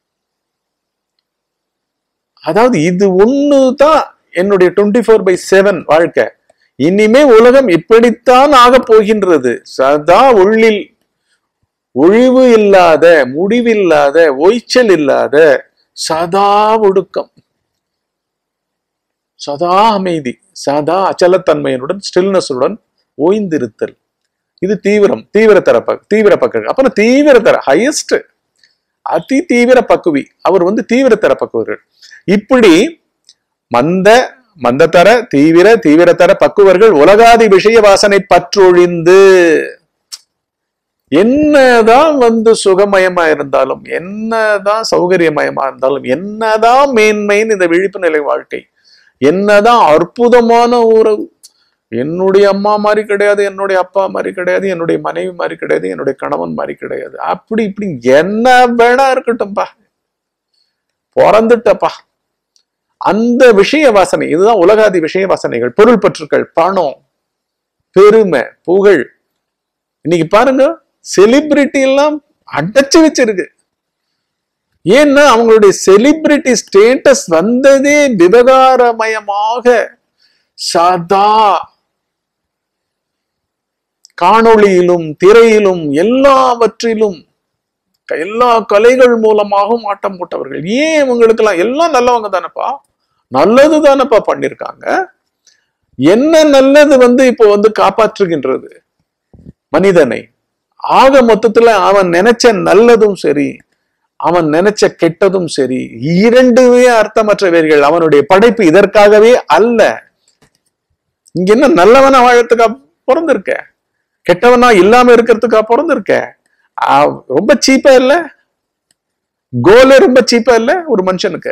Speaker 1: அதாவது இது ஒண்ணுதான் என்னுடைய டுவெண்ட்டி ஃபோர் பை செவன் வாழ்க்கை இனிமே உலகம் இப்படித்தான் ஆகப் போகின்றது சதா உள்ளில் ஒழிவு இல்லாத முடிவில்லாத ஓய்ச்சல் இல்லாத சதா ஒடுக்கம் சதா அமைதி சதா அச்சலத்தன்மையினுடன் ஸ்டில்னஸுடன் ஓய்ந்திருத்தல் இது தீவிரம் தீவிர தர பக் தீவிர பக்க அப்புறம் தீவிர தர ஹையஸ்ட் அதி தீவிர பக்குவி அவர் வந்து தீவிர தர பக்குவர்கள் இப்படி மந்த மந்ததர தீவிர தீவிரத்தர பக்குவர்கள் உலகாதி விஷய வாசனை பற்றொழிந்து என்னதான் வந்து சுகமயமா இருந்தாலும் என்னதான் சௌகரியமயமா இருந்தாலும் என்னதான் மேன்மைன்னு இந்த விழிப்பு நிலை வாழ்க்கை என்னதான் அற்புதமான உறவு என்னுடைய அம்மா மாதிரி கிடையாது என்னுடைய அப்பா மாதிரி கிடையாது என்னுடைய மனைவி மாதிரி கிடையாது என்னுடைய கணவன் மாதிரி கிடையாது அப்படி இப்படி என்ன வேணா இருக்கட்டும்பா பிறந்துட்டப்பா அந்த விஷய வாசனை இதுதான் உலகாதி விஷய வாசனைகள் பொருள் பற்றுக்கள் பணம் பெருமை புகழ் இன்னைக்கு பாருங்க செலிபிரிட்டி எல்லாம் அடைச்சு வச்சிருக்கு ஏன்னா அவங்களுடைய செலிபிரிட்டி ஸ்டேட்டஸ் வந்ததே விவகாரமயமாக சதா காணொளியிலும் திரையிலும் எல்லாவற்றிலும் எல்லா கலைகள் மூலமாகவும் ஆட்டம் போட்டவர்கள் ஏன் இவங்களுக்கெல்லாம் எல்லாம் நல்லவங்க தானப்பா நல்லது தானப்பா பண்ணிருக்காங்க என்ன நல்லது வந்து இப்போ வந்து காப்பாற்றுகின்றது மனிதனை ஆக மொத்தத்துல அவன் நினைச்ச நல்லதும் சரி அவன் நினைச்ச கெட்டதும் சரி இரண்டுமே அர்த்தமற்றவர்கள் அவனுடைய படைப்பு இதற்காகவே அல்ல இங்க என்ன நல்லவனா வாழறதுக்கா பிறந்திருக்க கெட்டவனா இல்லாம இருக்கிறதுக்கா பிறந்திருக்க ஆஹ் ரொம்ப சீப்பா இல்ல கோலே ரொம்ப சீப்பா இல்ல ஒரு மனுஷனுக்கு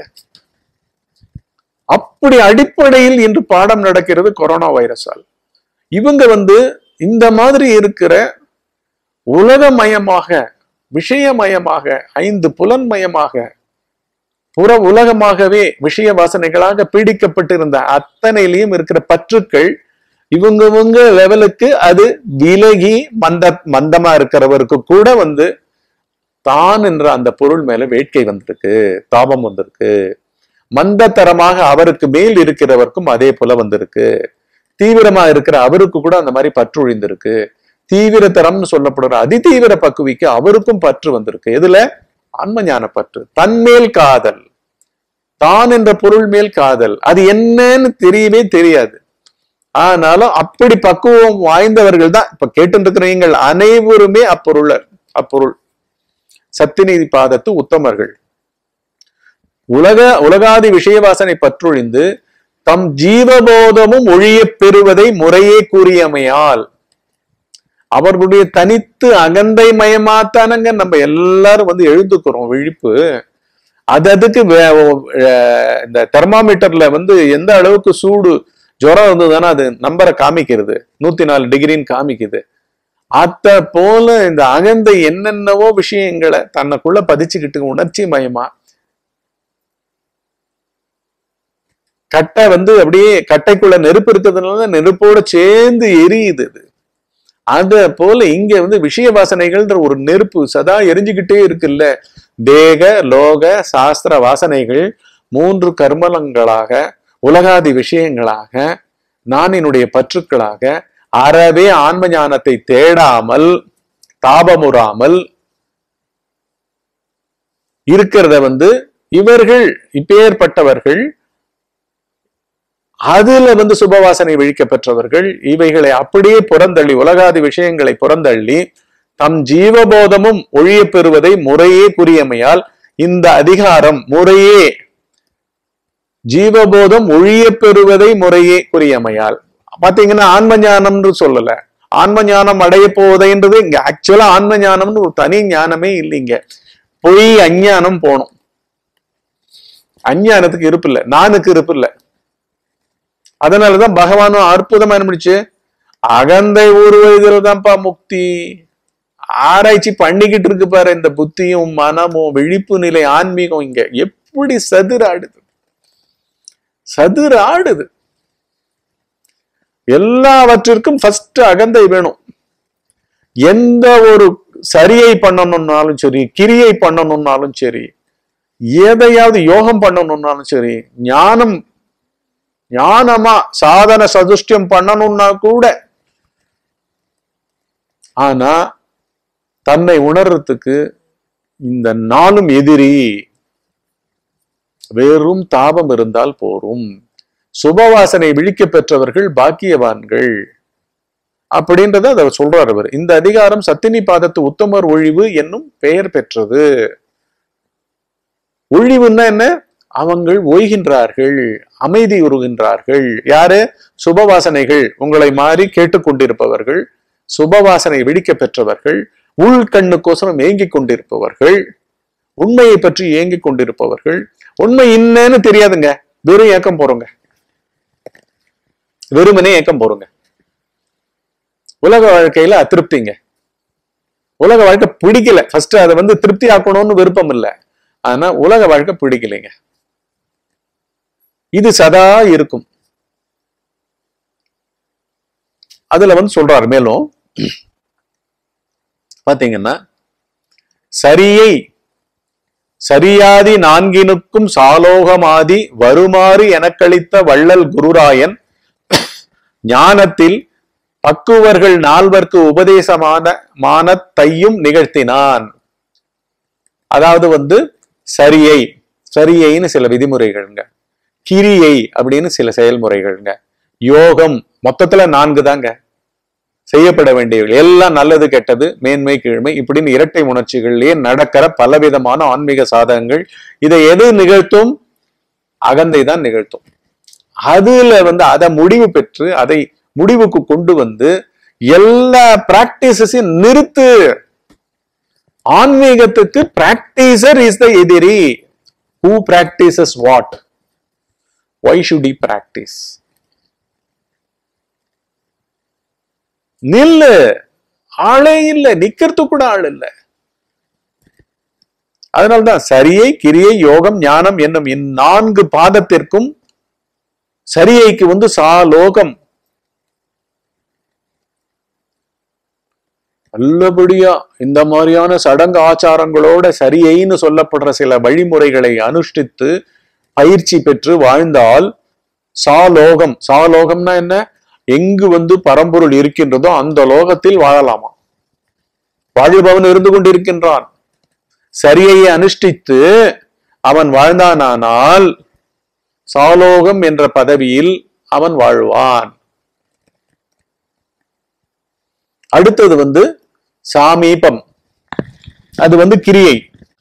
Speaker 1: அப்படி அடிப்படையில் இன்று பாடம் நடக்கிறது கொரோனா வைரஸால் இவங்க வந்து இந்த மாதிரி இருக்கிற உலகமயமாக விஷயமயமாக ஐந்து புலன்மயமாக புற உலகமாகவே விஷய வாசனைகளாக பீடிக்கப்பட்டிருந்த அத்தனையிலையும் இருக்கிற பற்றுக்கள் இவங்க இவங்க லெவலுக்கு அது விலகி மந்த மந்தமா இருக்கிறவருக்கு கூட வந்து தான் என்ற அந்த பொருள் மேல வேட்கை வந்திருக்கு தாபம் வந்திருக்கு மந்தத்தரமாக அவருக்கு மேல் இருக்கிறவருக்கும் அதே போல வந்திருக்கு தீவிரமா இருக்கிற அவருக்கு கூட அந்த மாதிரி பற்று ஒழிந்திருக்கு தீவிரத்தரம்னு சொல்லப்படுற அதிதீவிர பக்குவிக்கு அவருக்கும் பற்று வந்திருக்கு எதுல ஆன்ம ஞான பற்று தன்மேல் காதல் தான் என்ற பொருள் மேல் காதல் அது என்னன்னு தெரியவே தெரியாது ஆனாலும் அப்படி பக்குவம் வாய்ந்தவர்கள் தான் இப்ப கேட்டு நீங்கள் அனைவருமே அப்பொருளர் அப்பொருள் சத்தியநீதி பாதத்து உத்தமர்கள் உலக உலகாதி விஷயவாசனை பற்றொழிந்து தம் ஜீவபோதமும் ஒழியப் பெறுவதை முறையே கூறியமையால் அவர்களுடைய தனித்து அகந்தை மயமாத்தானங்க நம்ம எல்லாரும் வந்து எழுந்துக்கிறோம் விழிப்பு அது அதுக்கு வே- அஹ் இந்த தெர்மாமீட்டர்ல வந்து எந்த அளவுக்கு சூடு ஜுரம் இருந்ததுன்னா அது நம்பரை காமிக்கிறது நூத்தி நாலு டிகிரின்னு காமிக்குது அத்த போல இந்த அகந்தை என்னென்னவோ விஷயங்களை தன்னைக்குள்ள பதிச்சுக்கிட்டு உணர்ச்சி மயமா கட்டை வந்து அப்படியே கட்டைக்குள்ள நெருப்பு இருக்கிறதுனால நெருப்போட சேர்ந்து எரியுது இது அத போல இங்க வந்து விஷய வாசனைகள்ன்ற ஒரு நெருப்பு சதா எரிஞ்சுக்கிட்டே இருக்குல்ல தேக லோக சாஸ்திர வாசனைகள் மூன்று கர்மலங்களாக உலகாதி விஷயங்களாக நான் என்னுடைய பற்றுக்களாக அறவே ஆன்ம ஞானத்தை தேடாமல் தாபமுறாமல் இருக்கிறத வந்து இவர்கள் இப்பேற்பட்டவர்கள் அதுல வந்து சுபவாசனை விழிக்க பெற்றவர்கள் இவைகளை அப்படியே புறந்தள்ளி உலகாதி விஷயங்களை புறந்தள்ளி தம் ஜீவபோதமும் ஒழிய பெறுவதை முறையே குறியமையால் இந்த அதிகாரம் முறையே ஜீவபோதம் ஒழிய பெறுவதை முறையே குறியமையால் பாத்தீங்கன்னா ஆன்ம ஞானம்னு சொல்லல ஆன்ம ஞானம் அடைய போவதைன்றது இங்க ஆக்சுவலா ஆன்ம ஞானம்னு ஒரு தனி ஞானமே இல்லைங்க பொய் அஞ்ஞானம் போகணும் அஞ்ஞானத்துக்கு இருப்பு இல்லை நானுக்கு இருப்பு இல்லை அதனாலதான் பகவானும் அற்புதமா என்ன பண்ணிச்சு அகந்தை உருவதில் தான்ப்பா முக்தி ஆராய்ச்சி பண்ணிக்கிட்டு இருக்கு பாரு இந்த புத்தியும் மனமும் விழிப்பு நிலை ஆன்மீகம் இங்க எப்படி சதுர ஆடுது சதுர ஆடுது எல்லாவற்றிற்கும் ஃபர்ஸ்ட் அகந்தை வேணும் எந்த ஒரு சரியை பண்ணணும்னாலும் சரி கிரியை பண்ணணும்னாலும் சரி எதையாவது யோகம் பண்ணணும்னாலும் சரி ஞானம் ஞானமா சாதன சதுஷ்டியம் பண்ணணும்னா கூட ஆனா தன்னை உணர்றதுக்கு இந்த நாளும் எதிரி வெறும் தாபம் இருந்தால் போரும் சுபவாசனை விழிக்க பெற்றவர்கள் பாக்கியவான்கள் அப்படின்றத அதை சொல்றார் அவர் இந்த அதிகாரம் சத்தினி பாதத்து உத்தமர் ஒழிவு என்னும் பெயர் பெற்றது ஒழிவுன்னா என்ன அவங்கள் ஓய்கின்றார்கள் அமைதி உருகின்றார்கள் யாரு சுபவாசனைகள் உங்களை மாறி கேட்டுக்கொண்டிருப்பவர்கள் சுபவாசனை விழிக்க பெற்றவர்கள் உள் கண்ணுக்கோசரம் ஏங்கிக் கொண்டிருப்பவர்கள் உண்மையை பற்றி ஏங்கிக் கொண்டிருப்பவர்கள் உண்மை என்னன்னு தெரியாதுங்க வெறும் ஏக்கம் போறோங்க வெறுமனே ஏக்கம் போறோங்க உலக வாழ்க்கையில அதிருப்திங்க உலக வாழ்க்கை பிடிக்கல ஃபர்ஸ்ட் அதை வந்து திருப்தி ஆக்கணும்னு விருப்பம் இல்லை ஆனா உலக வாழ்க்கை பிடிக்கலைங்க இது சதா இருக்கும் அதுல வந்து சொல்றாரு மேலும் பாத்தீங்கன்னா சரியை சரியாதி நான்கினுக்கும் சாலோகமாதி வருமாறு எனக்களித்த வள்ளல் குருராயன் ஞானத்தில் பக்குவர்கள் நால்வர்க்கு உபதேசமான மானத்தையும் நிகழ்த்தினான் அதாவது வந்து சரியை சரியைன்னு சில விதிமுறைகள்ங்க கிரியை அப்படின்னு சில செயல்முறைகள்ங்க யோகம் மொத்தத்துல நான்கு தாங்க செய்யப்பட வேண்டியவர்கள் எல்லாம் நல்லது கெட்டது மேன்மை கீழ்மை இப்படின்னு இரட்டை உணர்ச்சிகள்லயே நடக்கிற பலவிதமான ஆன்மீக சாதகங்கள் இதை எது நிகழ்த்தும் அகந்தை தான் நிகழ்த்தும் அதுல வந்து அதை முடிவு பெற்று அதை முடிவுக்கு கொண்டு வந்து எல்லா பிராக்டிசஸையும் நிறுத்து ஆன்மீகத்துக்கு பிராக்டிசர் இஸ் த எதிரி who practises what why should I practise நில்லு ஆளே இல்ல நிக்கிறதுக்கு கூட ஆள் இல்ல அதனால்தான் சரியை கிரியை யோகம் ஞானம் என்னும் இந்நான்கு பாதத்திற்கும் சரியைக்கு வந்து சாலோகம் நல்லபடியா இந்த மாதிரியான சடங்கு ஆச்சாரங்களோட சரியைன்னு சொல்லப்படுற சில வழிமுறைகளை அனுஷ்டித்து பயிற்சி பெற்று வாழ்ந்தால் சாலோகம் சாலோகம்னா என்ன எங்கு வந்து பரம்பொருள் இருக்கின்றதோ அந்த லோகத்தில் வாழலாமா வாழ்பவன் இருந்து கொண்டிருக்கின்றான் சரியை அனுஷ்டித்து அவன் வாழ்ந்தானானால் சாலோகம் என்ற பதவியில் அவன் வாழ்வான் அடுத்தது வந்து சாமீபம் அது வந்து கிரியை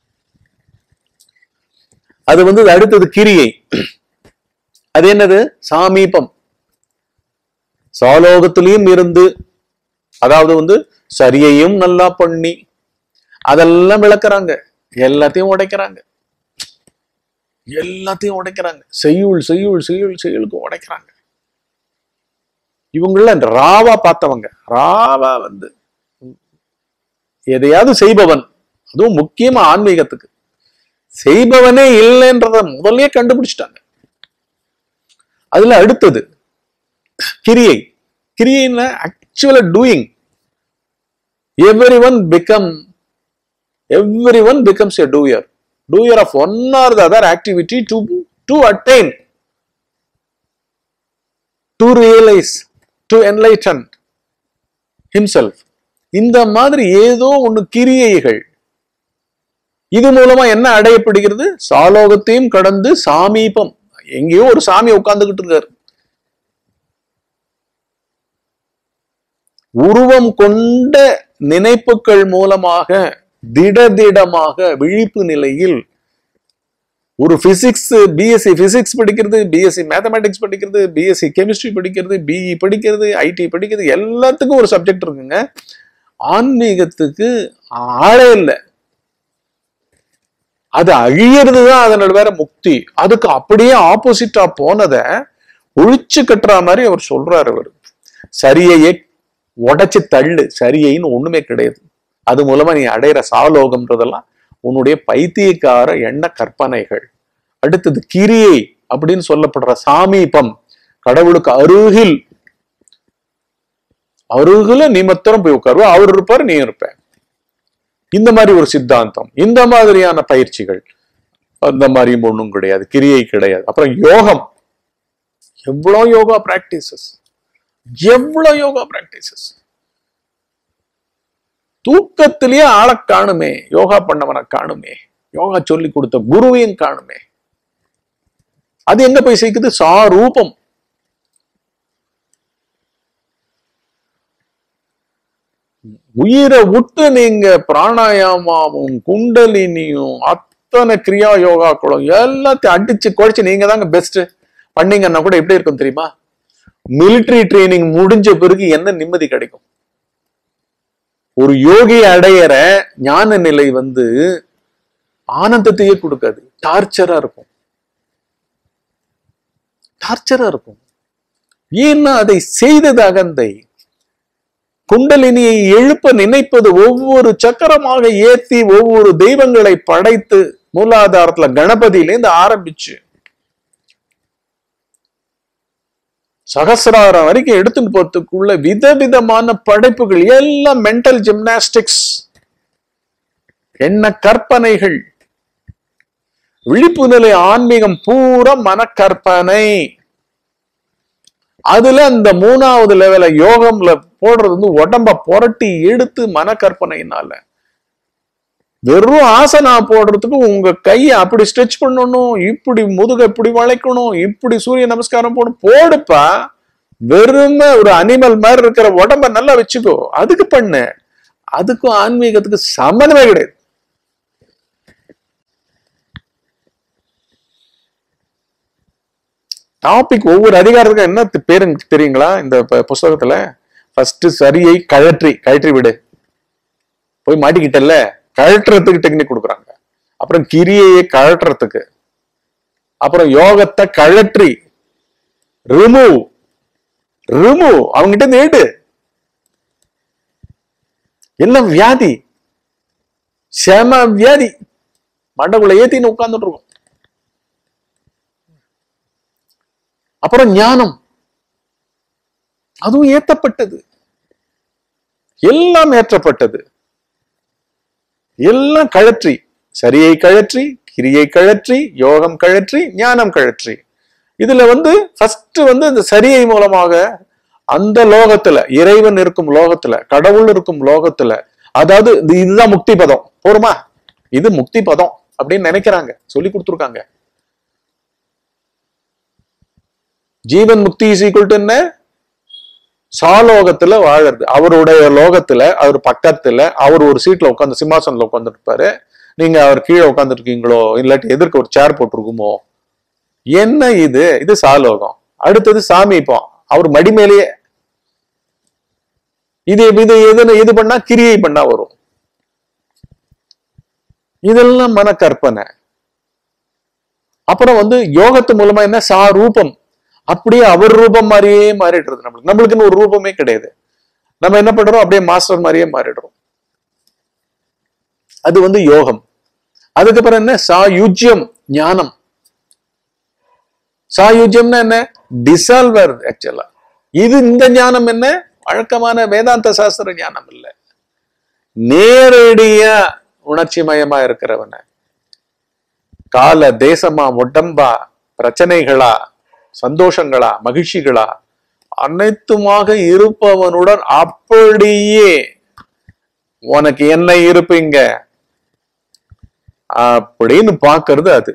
Speaker 1: அது வந்து அடுத்தது கிரியை அது என்னது சாமீபம் சாலோகத்திலையும் இருந்து அதாவது வந்து சரியையும் நல்லா பண்ணி அதெல்லாம் விளக்குறாங்க எல்லாத்தையும் உடைக்கிறாங்க எல்லாத்தையும் உடைக்கிறாங்க செய்யுள் செய்யுள் செய்யுள் செய்யுளுக்கு உடைக்கிறாங்க இவங்கள ராவா பார்த்தவங்க ராவா வந்து எதையாவது செய்பவன் அதுவும் முக்கியமா ஆன்மீகத்துக்கு செய்பவனே இல்லைன்றத முதல்லயே கண்டுபிடிச்சிட்டாங்க அதுல அடுத்தது கிரியை கிரியைன்னா ஆக்சுவலா doing every one become every one becomes a doer doer of one or the other activity to to attain to realise to enlighten himself இந்த மாதிரி ஏதோ ஒண்ணு கிரியைகள் இது மூலமா என்ன அடையப்படுகிறது சாலோகத்தையும் கடந்து சாமீபம் எங்கேயோ ஒரு சாமி உட்கார்ந்துகிட்டு இருக்காரு உருவம் கொண்ட நினைப்புகள் மூலமாக திடதிடமாக விழிப்பு நிலையில் ஒரு பிசிக்ஸ் பிஎஸ்சி பிசிக்ஸ் படிக்கிறது பிஎஸ்சி மேத்தமேட்டிக்ஸ் படிக்கிறது பிஎஸ்சி கெமிஸ்ட்ரி படிக்கிறது பிஇ படிக்கிறது ஐடி படிக்கிறது எல்லாத்துக்கும் ஒரு சப்ஜெக்ட் இருக்குங்க ஆன்மீகத்துக்கு ஆளே இல்லை அது அழியறது தான் அதனோட வேற முக்தி அதுக்கு அப்படியே ஆப்போசிட்டா போனத ஒழிச்சு கட்டுற மாதிரி அவர் சொல்றாரு அவர் சரியையே உடைச்சு தள்ளு சரியைன்னு ஒண்ணுமே கிடையாது அது மூலமா நீ அடையிற சாலோகம்ன்றதெல்லாம் உன்னுடைய பைத்தியக்கார எண்ண கற்பனைகள் அடுத்தது கிரியை அப்படின்னு சொல்லப்படுற சாமீபம் கடவுளுக்கு அருகில் அருகில நீ மாத்திரம் போய் உட்காருவ அவர் இருப்பார் நீ இருப்ப இந்த மாதிரி ஒரு சித்தாந்தம் இந்த மாதிரியான பயிற்சிகள் அந்த மாதிரியும் ஒண்ணும் கிடையாது கிரியை கிடையாது அப்புறம் யோகம் எவ்வளோ யோகா பிராக்டிசஸ் எவ்வளவு யோகா பிராக்டிசஸ் தூக்கத்திலேயே ஆளை காணுமே யோகா பண்ணவனை காணுமே யோகா சொல்லி கொடுத்த குருவையும் காணுமே அது எங்க போய் சேர்க்குது சாரூபம் உயிரை விட்டு நீங்க பிராணாயாமாவும் குண்டலினியும் அத்தனை கிரியா யோகாக்களும் எல்லாத்தையும் அடிச்சு குறைச்சு நீங்க தாங்க பெஸ்ட் பண்ணீங்கன்னா கூட எப்படி இருக்கும் தெரியுமா மிலிட்டரி ட்ரைனிங் முடிஞ்ச பிறகு என்ன நிம்மதி கிடைக்கும் ஒரு யோகி அடையிற ஞான நிலை வந்து ஆனந்தத்தையே கொடுக்காது டார்ச்சரா இருக்கும் டார்ச்சரா இருக்கும் ஏன்னா அதை செய்தது அகந்தை குண்டலினியை எழுப்ப நினைப்பது ஒவ்வொரு சக்கரமாக ஏத்தி ஒவ்வொரு தெய்வங்களை படைத்து மூலாதாரத்துல கணபதியிலேருந்து ஆரம்பிச்சு சகசிராரம் வரைக்கும் எடுத்துட்டு போறதுக்குள்ள விதவிதமான படைப்புகள் எல்லாம் மென்டல் ஜிம்னாஸ்டிக்ஸ் என்ன கற்பனைகள் விழிப்பு நிலை ஆன்மீகம் பூரா மனக்கற்பனை அதுல அந்த மூணாவது லெவல யோகம்ல போடுறது வந்து உடம்ப புரட்டி எடுத்து மனக்கற்பனையினால வெறும் ஆசனா போடுறதுக்கு உங்க கையை அப்படி ஸ்ட்ரெச் பண்ணணும் இப்படி முதுக இப்படி வளைக்கணும் இப்படி சூரிய நமஸ்காரம் போடணும் போடுப்பா வெறும ஒரு அனிமல் மாதிரி இருக்கிற உடம்ப நல்லா வச்சுக்கோ அதுக்கு பண்ணு அதுக்கும் ஆன்மீகத்துக்கு சம்மந்தமே கிடையாது டாபிக் ஒவ்வொரு அதிகாரத்துக்கும் என்ன தி- பேரு தெரியுங்களா இந்த ப- புஸ்தகத்துல ஃபர்ஸ்ட் சரியை கழற்றி கழற்றி விடு போய் மாட்டிக்கிட்டல்ல கழட்டுறதுக்கு டெக்னிக் கொடுக்குறாங்க அப்புறம் கிரியையை கழட்டுறதுக்கு அப்புறம் யோகத்தை கழற்றி ரிமூவ் ரிமூவ் அவங்ககிட்ட இருந்து எடு எல்லாம் வியாதி செம வியாதி மண்டக்குள்ள ஏத்தின்னு உட்கார்ந்துட்டு இருக்கும் அப்புறம் ஞானம் அதுவும் ஏத்தப்பட்டது எல்லாம் ஏற்றப்பட்டது எல்லாம் கழற்றி சரியை கழற்றி கிரியை கழற்றி யோகம் கழற்றி ஞானம் கழற்றி இதுல வந்து ஃபர்ஸ்ட் வந்து இந்த சரியை மூலமாக அந்த லோகத்துல இறைவன் இருக்கும் லோகத்துல கடவுள் இருக்கும் லோகத்துல அதாவது இது- இதுதான் முக்தி பதம் போருமா இது முக்தி பதம் அப்படின்னு நினைக்கிறாங்க சொல்லி கொடுத்துருக்காங்க ஜீவன் முக்தி இஸ் ஈக்குவல் டு என்ன சாலோகத்துல வாழறது அவருடைய லோகத்துல அவர் பக்கத்துல அவர் ஒரு சீட்ல உட்காந்து சிம்மாசனத்துல உட்கார்ந்துட்டு இருப்பாரு நீங்க அவர் கீழே உட்கார்ந்துட்டு இருக்கீங்களோ இல்லாட்டி எதிர்க்க ஒரு சேர் போட்டிருக்குமோ என்ன இது இது சாலோகம் அடுத்தது சாமீபம் அவர் மடி மேலேயே இது இது எது இது பண்ணா கிரியை பண்ணா வரும் இதெல்லாம் மன கற்பனை அப்புறம் வந்து யோகத்து மூலமா என்ன சா ரூபம் அப்படியே அவர் ரூபம் மாதிரியே மாறிடுறது நம்மளுக்கு நம்மளுக்குன்னு ஒரு ரூபமே கிடையாது நம்ம என்ன பண்றோம் அப்படியே மாஸ்டர் மாதிரியே மாறிடுறோம் அது வந்து யோகம் அதுக்கப்புறம் என்ன சாயுஜ்யம் ஞானம் சாயுஜ்யம்னா என்ன டிசால்வர் ஆக்சுவலா இது இந்த ஞானம் என்ன வழக்கமான வேதாந்த சாஸ்திர ஞானம் இல்ல நேரடியா உணர்ச்சி மயமா இருக்கிறவன கால தேசமா உடம்பா பிரச்சனைகளா சந்தோஷங்களா மகிழ்ச்சிகளா அனைத்துமாக இருப்பவனுடன் அப்படியே உனக்கு என்ன இருப்பீங்க அப்படின்னு பார்க்கிறது அது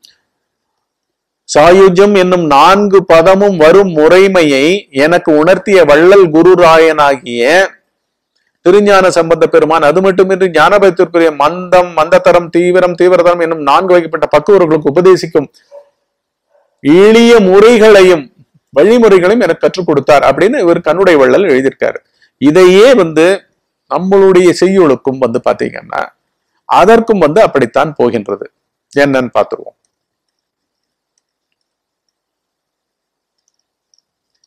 Speaker 1: சாயுஜம் என்னும் நான்கு பதமும் வரும் முறைமையை எனக்கு உணர்த்திய வள்ளல் குருராயனாகிய திருஞான சம்பந்த பெருமான் அது மட்டுமின்றி ஞானபயத்திற்குரிய மந்தம் மந்தத்தரம் தீவிரம் தீவிரதரம் என்னும் நான்கு வகைப்பட்ட பக்குவர்களுக்கு உபதேசிக்கும் எளிய முறைகளையும் வழிமுறைகளையும் எனக்கு கற்றுக் கொடுத்தார் அப்படின்னு இவர் கண்ணுடை வள்ளல் எழுதியிருக்காரு இதையே வந்து நம்மளுடைய செய்யுளுக்கும் வந்து பாத்தீங்கன்னா அதற்கும் வந்து அப்படித்தான் போகின்றது என்னன்னு பார்த்துருவோம்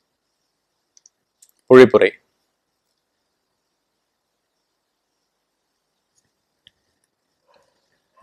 Speaker 1: பொழிப்புரை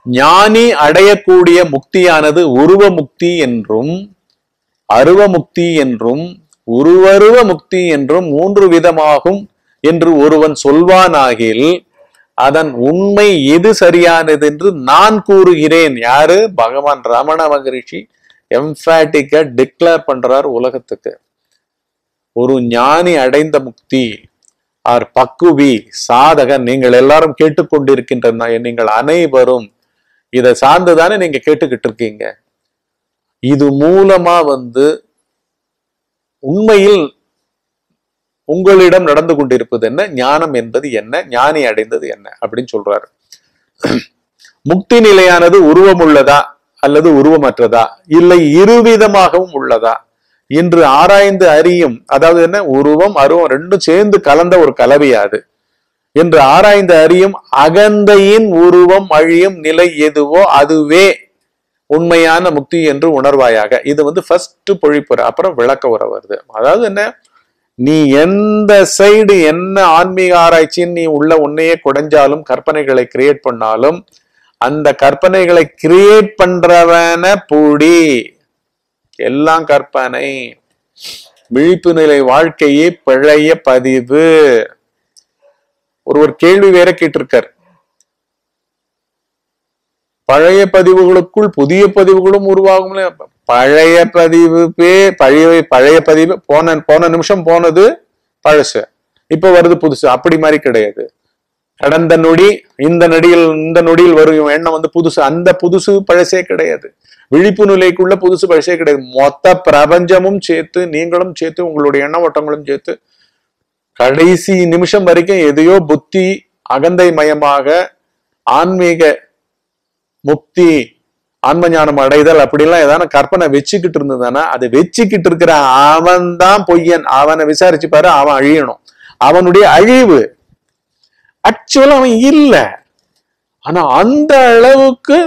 Speaker 1: ஞானி அடையக்கூடிய முக்தியானது உருவ முக்தி என்றும் அருவ முக்தி என்றும் உருவருவ முக்தி என்றும் மூன்று விதமாகும் என்று ஒருவன் சொல்வானாகில் அதன் உண்மை எது சரியானது என்று நான் கூறுகிறேன் யாரு பகவான் ரமண மகரிஷி எம்பாட்டிக்கா டிக்ளேர் பண்றார் உலகத்துக்கு ஒரு ஞானி அடைந்த முக்தி ஆர் பக்குவி சாதகன் நீங்கள் எல்லாரும் கேட்டுக்கொண்டிருக்கின்ற ந- நீங்கள் அனைவரும் இதை சார்ந்துதானே நீங்க கேட்டுக்கிட்டு இருக்கீங்க இது மூலமா வந்து உண்மையில் உங்களிடம் நடந்து கொண்டிருப்பது என்ன ஞானம் என்பது என்ன ஞானி அடைந்தது என்ன அப்படின்னு சொல்றாரு முக்தி நிலையானது உருவம் உள்ளதா அல்லது உருவமற்றதா இல்லை இருவிதமாகவும் உள்ளதா என்று ஆராய்ந்து அறியும் அதாவது என்ன உருவம் அருவம் ரெண்டும் சேர்ந்து கலந்த ஒரு கலவையா அது என்று ஆராய்ந்து அறியும் அகந்தையின் உருவம் அழியும் நிலை எதுவோ அதுவே உண்மையான முக்தி என்று உணர்வாயாக இது வந்து ஃபர்ஸ்ட் பொழிப்புற அப்புறம் விளக்க உரை வருது அதாவது என்ன நீ எந்த சைடு என்ன ஆன்மீக ஆராய்ச்சின்னு நீ உள்ள உன்னையே குடைஞ்சாலும் கற்பனைகளை கிரியேட் பண்ணாலும் அந்த கற்பனைகளை கிரியேட் பண்றவன பூடி எல்லாம் கற்பனை விழிப்பு நிலை வாழ்க்கையே பிழைய பதிவு ஒருவர் கேள்வி வேற கேட்டிருக்கார் பழைய பதிவுகளுக்குள் புதிய பதிவுகளும் உருவாகும்ல பழைய பதிவு பே பழைய பழைய பதிவு போன போன நிமிஷம் போனது பழசு இப்ப வருது புதுசு அப்படி மாதிரி கிடையாது கடந்த நொடி இந்த நொடியில் இந்த நொடியில் வரும் எண்ணம் வந்து புதுசு அந்த புதுசு பழசே கிடையாது விழிப்பு நிலைக்குள்ள புதுசு பழசே கிடையாது மொத்த பிரபஞ்சமும் சேர்த்து நீங்களும் சேர்த்து உங்களுடைய எண்ண ஓட்டங்களும் சேர்த்து கடைசி நிமிஷம் வரைக்கும் எதையோ புத்தி அகந்தை மயமாக ஆன்மீக முக்தி ஆன்ம ஞானம் அடைதல் அப்படிலாம் ஏதான கற்பனை வச்சுக்கிட்டு இருந்ததுன்னா அதை வச்சுக்கிட்டு இருக்கிற அவன் தான் பொய்யன் அவனை விசாரிச்சு பாரு அவன் அழியணும் அவனுடைய அழிவு ஆக்சுவலா அவன் இல்ல ஆனா அந்த அளவுக்கு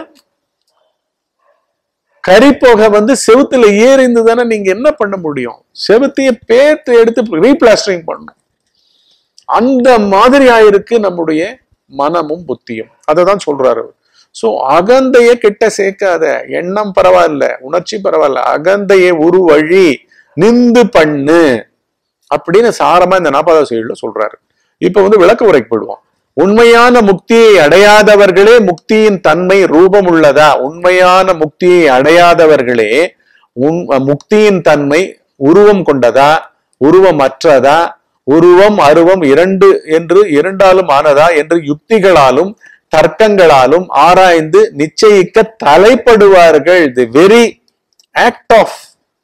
Speaker 1: கரிப்போக வந்து செவுத்துல ஏறி இருந்ததுன்னா நீங்க என்ன பண்ண முடியும் செவுத்தைய பேத்து எடுத்து ரீபிளாஸ்டரிங் பண்ணணும் அந்த மாதிரி ஆயிருக்கு நம்முடைய மனமும் புத்தியும் அதை தான் சொல்றாரு சோ அகந்தைய கிட்ட சேர்க்காத எண்ணம் பரவாயில்ல உணர்ச்சி பரவாயில்ல அகந்தைய ஒரு வழி நிந்து பண்ணு அப்படின்னு சாரமா இந்த நாற்பதாவது செய்யுள்ள சொல்றாரு இப்ப வந்து விளக்க உரைக்கு போயிடுவோம் உண்மையான முக்தியை அடையாதவர்களே முக்தியின் தன்மை ரூபம் உள்ளதா உண்மையான முக்தியை அடையாதவர்களே உன் முக்தியின் தன்மை உருவம் கொண்டதா உருவமற்றதா உருவம் அருவம் இரண்டு என்று இரண்டாலும் ஆனதா என்று யுக்திகளாலும் தர்க்கங்களாலும் ஆராய்ந்து நிச்சயிக்க தலைப்படுவார்கள் the very act of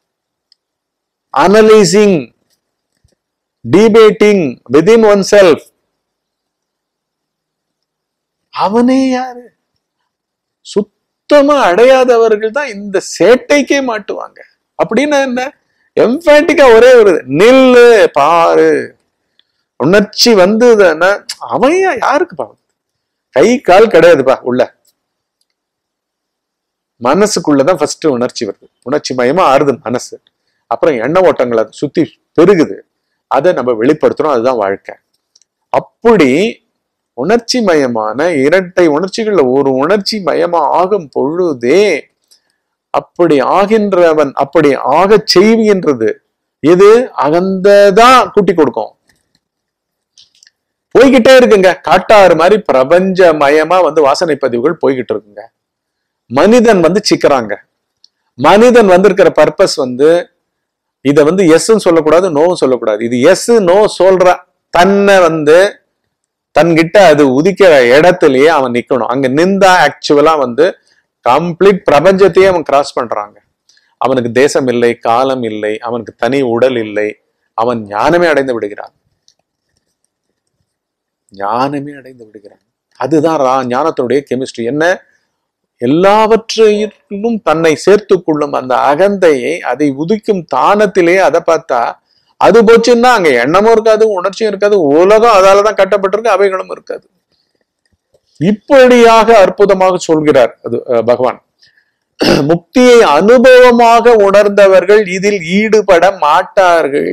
Speaker 1: analysing debating within oneself அவனே யாரு சுத்தமா அடையாதவர்கள் தான் இந்த சேட்டைக்கே மாட்டுவாங்க அப்படின்னா என்ன எம்பாட்டிக்கா ஒரே ஒரு நில்லு பாரு உணர்ச்சி வந்ததுன்னா அவன் யா- யாருக்கு பாவம் கை கால் கிடையாதுப்பா உள்ள மனசுக்குள்ளதான் ஃபர்ஸ்ட் உணர்ச்சி வருது உணர்ச்சி மயமா ஆறுது மனசு அப்புறம் எண்ண ஓட்டங்கள் அதை சுத்தி பெருகுது அதை நம்ம வெளிப்படுத்துறோம் அதுதான் வாழ்க்கை அப்படி உணர்ச்சி மயமான இரட்டை உணர்ச்சிகள்ல ஒரு உணர்ச்சி மயமா ஆகும் பொழுதே அப்படி ஆகின்றவன் அப்படி ஆகச் செய்கின்றது இது அகந்ததான் கூட்டி கொடுக்கும் போய்கிட்டே இருக்குங்க காட்டாறு மாதிரி பிரபஞ்ச மயமா வந்து வாசனை பதிவுகள் போய்கிட்டு இருக்குங்க மனிதன் வந்து சிக்கிறாங்க மனிதன் வந்திருக்கிற பர்பஸ் வந்து இத வந்து எஸ்ன்னு சொல்லக்கூடாது நோவும் சொல்லக்கூடாது இது எஸ் நோ சொல்ற தன்னை வந்து தன்கிட்ட அது உதிக்கிற இடத்துலயே அவன் நிக்கணும் அங்க நின்றா ஆக்சுவலா வந்து கம்ப்ளீட் பிரபஞ்சத்தையே அவன் கிராஸ் பண்றாங்க அவனுக்கு தேசம் இல்லை காலம் இல்லை அவனுக்கு தனி உடல் இல்லை அவன் ஞானமே அடைந்து விடுகிறான் ஞானமே அடைந்து விடுகிறான் அதுதான் ரா ஞானத்தினுடைய கெமிஸ்ட்ரி என்ன எல்லாவற்றையும் தன்னை சேர்த்துக் கொள்ளும் அந்த அகந்தையை அதை உதிக்கும் தானத்திலே அதை பார்த்தா அது போச்சுன்னா அங்க எண்ணமும் இருக்காது உணர்ச்சியும் இருக்காது உலகம் அதாலதான் கட்டப்பட்டிருக்கு அவைகளும் இருக்காது இப்படியாக அற்புதமாக சொல்கிறார் அது அஹ், பகவான் முக்தியை அனுபவமாக உணர்ந்தவர்கள் இதில் ஈடுபட மாட்டார்கள்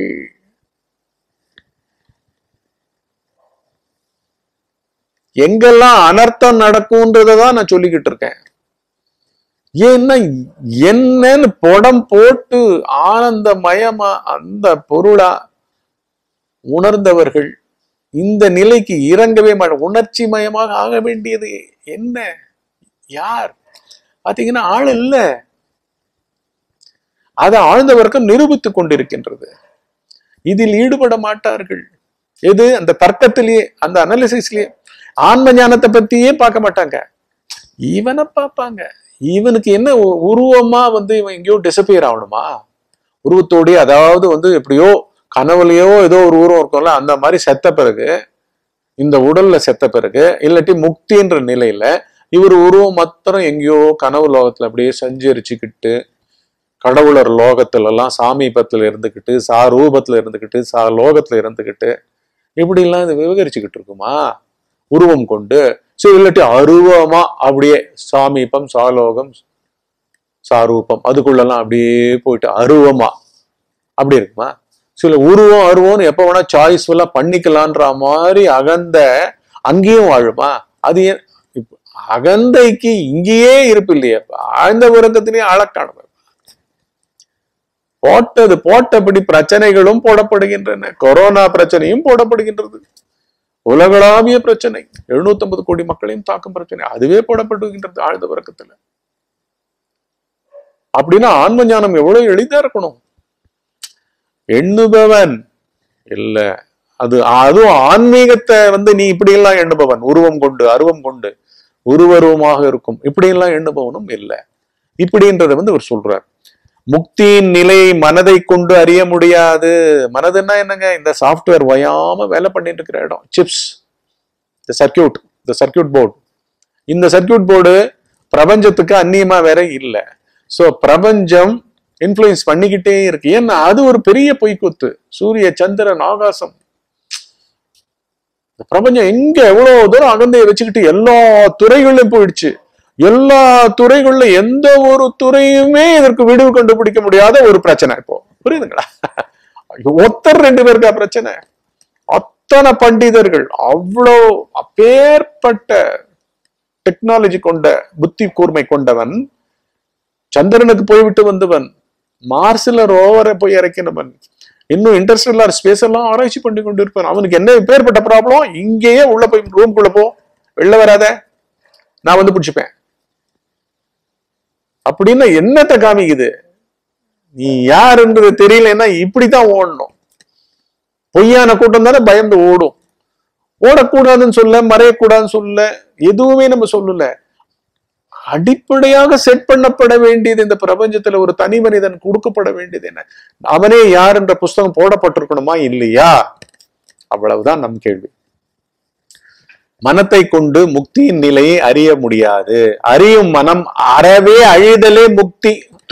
Speaker 1: எங்கெல்லாம் அனர்த்தம் நடக்கும்ன்றதை தான் நான் சொல்லிக்கிட்டு இருக்கேன் ஏன்னா என்னன்னு படம் போட்டு ஆனந்தமயமா அந்த பொருளா உணர்ந்தவர்கள் இந்த நிலைக்கு இறங்கவே மாட்ட உணர்ச்சி மயமாக ஆக வேண்டியது என்ன யார் பாத்தீங்கன்னா ஆள் இல்ல அதை ஆழ்ந்த வர்க்கம் நிரூபித்துக் கொண்டிருக்கின்றது இதில் ஈடுபட மாட்டார்கள் எது அந்த தர்க்கத்திலேயே அந்த அனாலிசிஸ்லயே ஆன்ம ஞானத்தை பத்தியே பார்க்க மாட்டாங்க இவனை பார்ப்பாங்க இவனுக்கு என்ன உ- உருவமா வந்து இவன் எங்கேயோ டிசப்பியர் ஆகணுமா உருவத்தோடயே அதாவது வந்து எப்படியோ கனவுலயோ ஏதோ ஒரு உருவம் இருக்கும்ல அந்த மாதிரி செத்த பிறகு இந்த உடல்ல செத்த பிறகு இல்லாட்டி முக்தின்ற நிலையில இவர் உருவம் மாத்திரம் எங்கேயோ கனவு லோகத்துல அப்படியே சஞ்சரிச்சுக்கிட்டு கடவுளர் லோகத்துல எல்லாம் சாமீபத்துல இருந்துக்கிட்டு சா ரூபத்துல இருந்துக்கிட்டு சா லோகத்துல இருந்துக்கிட்டு இப்படி எல்லாம் இது விவகரிச்சுக்கிட்டு இருக்குமா உருவம் கொண்டு சரி இல்லாட்டி அருவமா அப்படியே சாமீபம் சாலோகம் சாரூபம் அதுக்குள்ளெல்லாம் அப்படியே போயிட்டு அருவமா அப்படி இருக்குமா சில உருவம் அருவம்னு எப்ப வேணா சாய்ஸ் எல்லாம் பண்ணிக்கலான்ற மாதிரி அகந்த அங்கேயும் வாழுமா அது ஏன் இப்ப அகந்தைக்கு இங்கேயே இருப்பு இல்லையே ஆழ்ந்த உறக்கத்திலேயே ஆழக்காணும் போட்டது போட்டபடி பிரச்சனைகளும் போடப்படுகின்றன கொரோனா பிரச்சனையும் போடப்படுகின்றது உலகளாவிய பிரச்சனை 750 கோடி மக்களையும் தாக்கும் பிரச்சனை அதுவே போடப்படுகின்றது ஆழ்ந்த உறக்கத்துல அப்படின்னா ஆன்ம ஞானம் எவ்வளவு எளிதா இருக்கணும் எண்ணுபவன் இல்ல அது அதுவும் ஆன்மீகத்தை வந்து நீ இப்படி எல்லாம் எண்ணுபவன் உருவம் கொண்டு அருவம் கொண்டு உருவருவமாக இருக்கும் இப்படி எல்லாம் எண்ணுபவனும் இல்லை இப்படின்றத வந்து அவர் சொல்றார் முக்தியின் நிலையை மனதை கொண்டு அறிய முடியாது மனதுன்னா என்னங்க இந்த சாஃப்ட்வேர் வயாம வேலை பண்ணிட்டு இருக்கிற இடம் சிப்ஸ் இந்த சர்க்கியூட் இந்த சர்க்கியூட் போர்டு இந்த சர்க்கியூட் போர்டு பிரபஞ்சத்துக்கு அந்நியமா வேற இல்லை சோ பிரபஞ்சம் இன்ஃப்ளூயன்ஸ் பண்ணிக்கிட்டே இருக்கு ஏன்னா அது ஒரு பெரிய பொய்க்கூத்து சூரிய சந்திரன் ஆகாசம் இந்த பிரபஞ்சம் எங்க எவ்வளவு தூரம் அகந்தையை வச்சுக்கிட்டு எல்லா துறைகளிலும் போயிடுச்சு எல்லா துறைகள்ல எந்த ஒரு துறையுமே இதற்கு விடுவு கண்டுபிடிக்க முடியாத ஒரு பிரச்சனை இப்போ புரியுதுங்களா ஒத்தர் ரெண்டு பேருக்கா பிரச்சனை அத்தனை பண்டிதர்கள் அவ்வளோ அப்பேற்பட்ட டெக்னாலஜி கொண்ட புத்தி கூர்மை கொண்டவன் சந்திரனுக்கு போய்விட்டு வந்தவன் மார்ஸ்ல ரோவரை போய் இறக்கினவன் இன்னும் இன்டர்ஸ்டெல்லார் ஸ்பேஸ் எல்லாம் ஆராய்ச்சி பண்ணி கொண்டு இருப்பான் அவனுக்கு என்ன பேர்பட்ட ப்ராப்ளம் இங்கேயே உள்ள போய் ரூம்குள்ள போ வெளில வராத நான் வந்து பிடிச்சிப்பேன் அப்படின்னு என்னத்தை காமிக்குது நீ யாருன்றது தெரியலன்னா இப்படித்தான் ஓடணும் பொய்யான கூட்டம் தானே பயந்து ஓடும் ஓடக்கூடாதுன்னு சொல்ல மறையக்கூடாதுன்னு சொல்ல எதுவுமே நம்ம சொல்லல அடிப்படையாக செட் பண்ணப்பட வேண்டியது இந்த பிரபஞ்சத்துல ஒரு தனி மனிதன் கொடுக்கப்பட வேண்டியது என்ன அவனே யார் என்ற புஸ்தகம் போடப்பட்டிருக்கணுமா இல்லையா அவ்வளவுதான் நம் கேள்வி மனத்தை கொண்டு முக்தியின் நிலையை அறிய முடியாது அறியும் மனம் அறவே அழிதலே முக்தி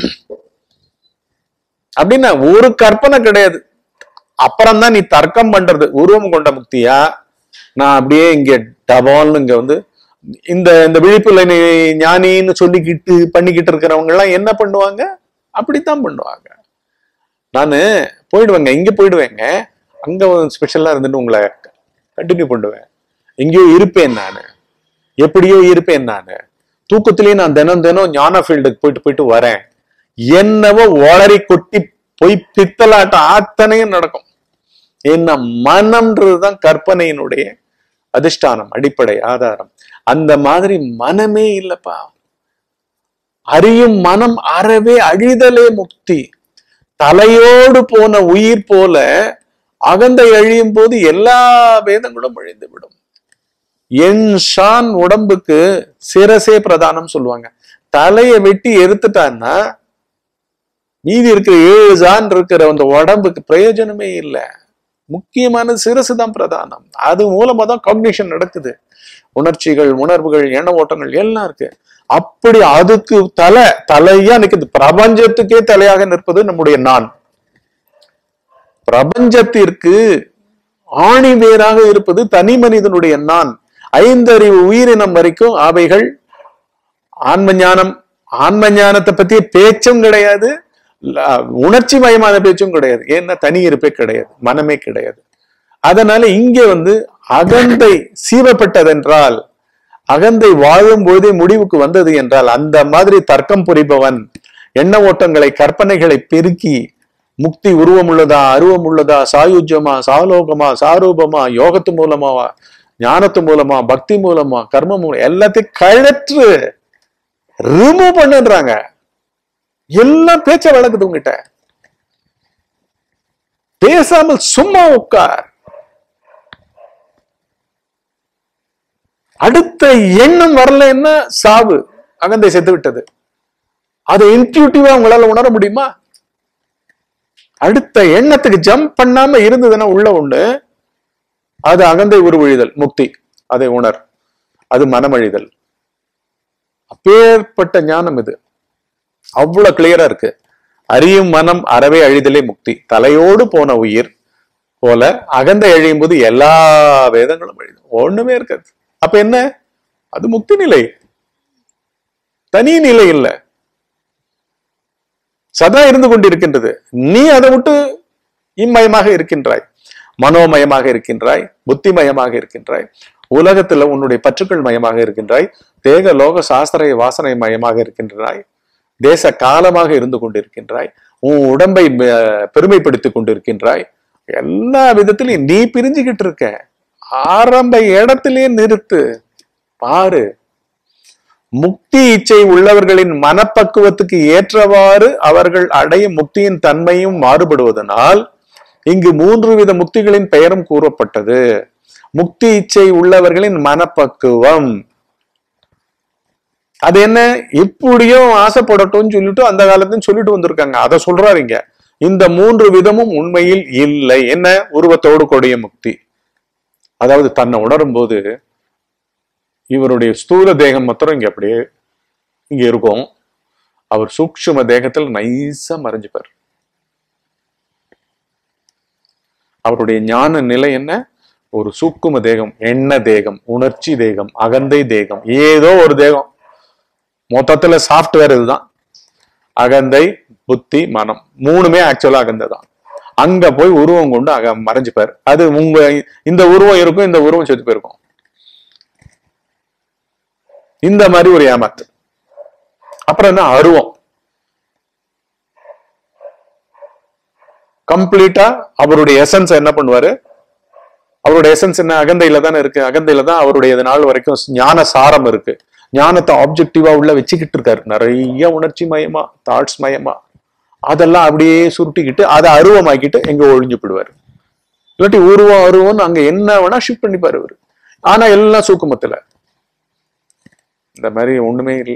Speaker 1: அப்படின்னா ஒரு கற்பனை கிடையாது அப்புறம் தான் நீ தர்க்கம் பண்றது உருவம் கொண்ட முக்தியா நான் அப்படியே இங்க டபால்னு இங்க வந்து இந்த இந்த விழிப்புல நீ ஞானின்னு சொல்லிக்கிட்டு பண்ணிக்கிட்டு இருக்கிறவங்க எல்லாம் என்ன பண்ணுவாங்க அப்படித்தான் பண்ணுவாங்க நானு போயிடுவேங்க இங்க போயிடுவேங்க அங்க ஸ்பெஷலா இருந்துட்டு உங்களை கண்டினியூ பண்ணுவேன் எங்கேயோ இருப்பேன் நான் எப்படியோ இருப்பேன் நான் தூக்கத்திலேயே நான் தினம் தினம் ஞான ஃபீல்டுக்கு போயிட்டு போயிட்டு வரேன் என்னவோ ஒளரி கொட்டி பொய் பித்தலாட்டம் அத்தனையும் நடக்கும் என்ன மனம்ன்றதுதான் கற்பனையினுடைய அதிஷ்டானம் அடிப்படை ஆதாரம் அந்த மாதிரி மனமே இல்லப்பா அறியும் மனம் அறவே அழிதலே முக்தி தலையோடு போன உயிர் போல அகந்தை அழியும் போது எல்லா வேதங்களும் அழிந்து விடும் என் ஷான் உடம்புக்கு சிரசே பிரதானம் சொல்லுவாங்க தலையை வெட்டி எடுத்துட்டான்னா மீதி இருக்கிற ஏழு ஜான் இருக்கிற அந்த உடம்புக்கு பிரயோஜனமே இல்லை முக்கியமான சிரசு தான் பிரதானம் அது மூலமா தான் காக்னிஷன் நடக்குது உணர்ச்சிகள் உணர்வுகள் எண்ண ஓட்டங்கள் எல்லாம் இருக்கு அப்படி அதுக்கு தலை தலையா நிற்குது பிரபஞ்சத்துக்கே தலையாக நிற்பது நம்முடைய நான் பிரபஞ்சத்திற்கு ஆணி வேராக இருப்பது தனி மனிதனுடைய நான் ஐந்தறிவு உயிரினம் வரைக்கும் அவைகள் ஆன்ம ஞானம் ஆன்ம ஞானத்தை பத்திய பேச்சும் கிடையாது ல- உணர்ச்சி மயமான பேச்சும் கிடையாது ஏன்னா தனி இருப்பே கிடையாது மனமே கிடையாது அதனால இங்க வந்து அகந்தை சீவப்பட்டதென்றால் அகந்தை வாழும் போதே முடிவுக்கு வந்தது என்றால் அந்த மாதிரி தர்க்கம் புரிபவன் எண்ண ஓட்டங்களை கற்பனைகளை பெருக்கி முக்தி உருவம் உள்ளதா அருவம் உள்ளதா சாயுஜ்யமா சாலோகமா சாரூபமா யோகத்து மூலமாவா ஞானத்து மூலமா பக்தி மூலமா கர்ம மூலம் எல்லாத்தையும் கழற்று ரிமூவ் பண்ணுன்றாங்க எல்லாம் பேச்ச வழக்குது உங்ககிட்ட பேசாமல் சும்மா உட்கார் அடுத்த எண்ணம் வரலன்னா சாவு அகந்தை செத்து விட்டது அதை இன்ட்யூட்டிவா உங்களால உணர முடியுமா அடுத்த எண்ணத்துக்கு ஜம்ப் பண்ணாம இருந்ததுன்னா உள்ள ஒண்ணு அது அகந்தை உருவழிதல் முக்தி அதை உணர் அது மனமழிதல் அப்பேற்பட்ட ஞானம் இது அவ்வளவு கிளியரா இருக்கு அறியும் மனம் அறவே அழிதலே முக்தி தலையோடு போன உயிர் போல அகந்தை அழியும் போது எல்லா வேதங்களும் அழியும் ஒண்ணுமே இருக்காது அப்ப என்ன அது முக்தி நிலை தனி நிலை இல்ல சதா இருந்து கொண்டிருக்கின்றது நீ அதை விட்டு இம்மயமாக இருக்கின்றாய் மனோமயமாக இருக்கின்றாய் புத்திமயமாக இருக்கின்றாய் உலகத்துல உன்னுடைய பற்றுக்கள் மயமாக இருக்கின்றாய் தேக லோக சாஸ்திர வாசனை மயமாக இருக்கின்றாய் தேச காலமாக இருந்து கொண்டிருக்கின்றாய் உன் உடம்பை அஹ், பெருமைப்படுத்திக் கொண்டிருக்கின்றாய் எல்லா விதத்திலையும் நீ பிரிஞ்சுகிட்டு இருக்க ஆரம்ப இடத்திலே நிறுத்து பாரு முக்தி இச்சை உள்ளவர்களின் மனப்பக்குவத்துக்கு ஏற்றவாறு அவர்கள் அடையும் முக்தியின் தன்மையும் மாறுபடுவதனால் இங்கு மூன்று வித முக்திகளின் பெயரும் கூறப்பட்டது முக்தி இச்சை உள்ளவர்களின் மனப்பக்குவம் அது என்ன இப்படியும் ஆசைப்படட்டும்னு சொல்லிட்டு அந்த காலத்தையும் சொல்லிட்டு வந்திருக்காங்க அதை சொல்றாரு இங்க இந்த மூன்று விதமும் உண்மையில் இல்லை என்ன உருவத்தோடு கொடிய முக்தி அதாவது தன்னை உணரும் போது இவருடைய ஸ்தூல தேகம் மாத்திரம் இங்க அப்படியே இங்க இருக்கும் அவர் சூக்ஷ்ம தேகத்தில் நைஸா மறைஞ்சுப்பார் அவருடைய ஞான நிலை என்ன ஒரு சூக்கும தேகம் எண்ண தேகம் உணர்ச்சி தேகம் அகந்தை தேகம் ஏதோ ஒரு தேகம் மொத்தத்துல சாஃப்ட்வேர் இதுதான் அகந்தை புத்தி மனம் மூணுமே ஆக்சுவலா அகந்தை தான் அங்க போய் உருவம் கொண்டு அக மறைஞ்சுப்பார் அது உங்க இந்த உருவம் இருக்கும் இந்த உருவம் செத்து போயிருக்கும் இந்த மாதிரி ஒரு ஏமாத்து அப்புறம் என்ன அருவம் கம்ப்ளீட்டா அவருடைய எசன்ஸ் என்ன பண்ணுவாரு அவருடைய எசன்ஸ் என்ன அகந்தையில தானே இருக்கு அகந்தையில தான் அவருடைய இது நாள் வரைக்கும் ஞான சாரம் இருக்கு ஞானத்தை ஆப்ஜெக்டிவா உள்ள வச்சுக்கிட்டு இருக்காரு நிறைய உணர்ச்சி மயமா தாட்ஸ் மயமா அதெல்லாம் அப்படியே சுருட்டிக்கிட்டு அதை அருவமாக்கிட்டு எங்க ஒழிஞ்சு போடுவாரு இல்லாட்டி உருவம் அருவம்னு அங்க என்ன வேணா ஷிஃப்ட் பண்ணிப்பாரு அவரு ஆனா எல்லாம் சூக்குமத்துல இந்த மாதிரி ஒண்ணுமே இல்லை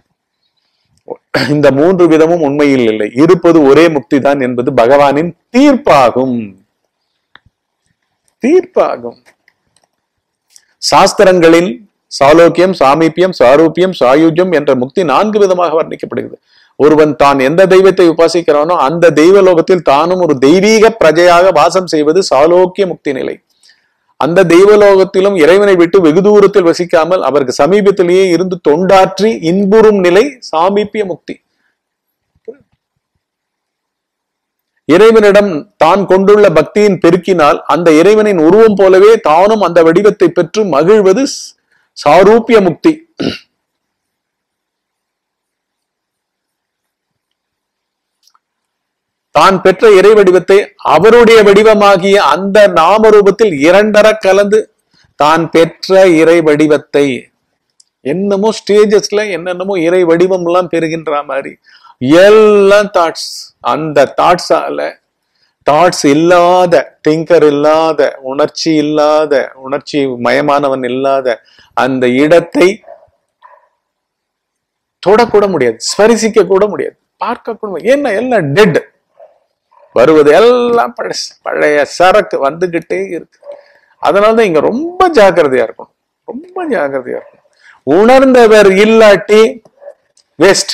Speaker 1: இந்த மூன்று விதமும் உண்மையில் இல்லை இருப்பது ஒரே முக்தி தான் என்பது பகவானின் தீர்ப்பாகும் தீர்ப்பாகும் சாஸ்திரங்களில் சாலோக்கியம் சாமீபியம் சாரூபியம் சாயுஜ்யம் என்ற முக்தி நான்கு விதமாக வர்ணிக்கப்படுகிறது ஒருவன் தான் எந்த தெய்வத்தை உபாசிக்கிறானோ அந்த தெய்வ லோகத்தில் தானும் ஒரு தெய்வீக பிரஜையாக வாசம் செய்வது சாலோக்கிய முக்தி நிலை அந்த தெய்வலோகத்திலும் இறைவனை விட்டு வெகு தூரத்தில் வசிக்காமல் அவருக்கு சமீபத்திலேயே இருந்து தொண்டாற்றி இன்புறும் நிலை சாமீபிய முக்தி இறைவனிடம் தான் கொண்டுள்ள பக்தியின் பெருக்கினால் அந்த இறைவனின் உருவம் போலவே தானும் அந்த வடிவத்தை பெற்று மகிழ்வது சாரூபிய முக்தி தான் பெற்ற இறை வடிவத்தை அவருடைய வடிவமாகிய அந்த நாம ரூபத்தில் இரண்டர கலந்து தான் பெற்ற இறை வடிவத்தை என்னமோ ஸ்டேஜஸ்ல என்னென்னமோ இறை வடிவம் எல்லாம் பெறுகின்ற மாதிரி எல்லாம் தாட்ஸ் அந்த தாட்ஸால தாட்ஸ் இல்லாத திங்கர் இல்லாத உணர்ச்சி இல்லாத உணர்ச்சி மயமானவன் இல்லாத அந்த இடத்தை தொடக்கூட முடியாது ஸ்பரிசிக்க கூட முடியாது பார்க்க கூட முடியாது. ஏன்னா எல்லாம் டெட் வருவது எல்லாம் பழசு பழைய சரக்கு வந்துகிட்டே இருக்கு அதனாலதான் இங்க ரொம்ப ஜாக்கிரதையா இருக்கணும் ரொம்ப ஜாக்கிரதையா இருக்கணும் உணர்ந்தவர் இல்லாட்டி வேஸ்ட்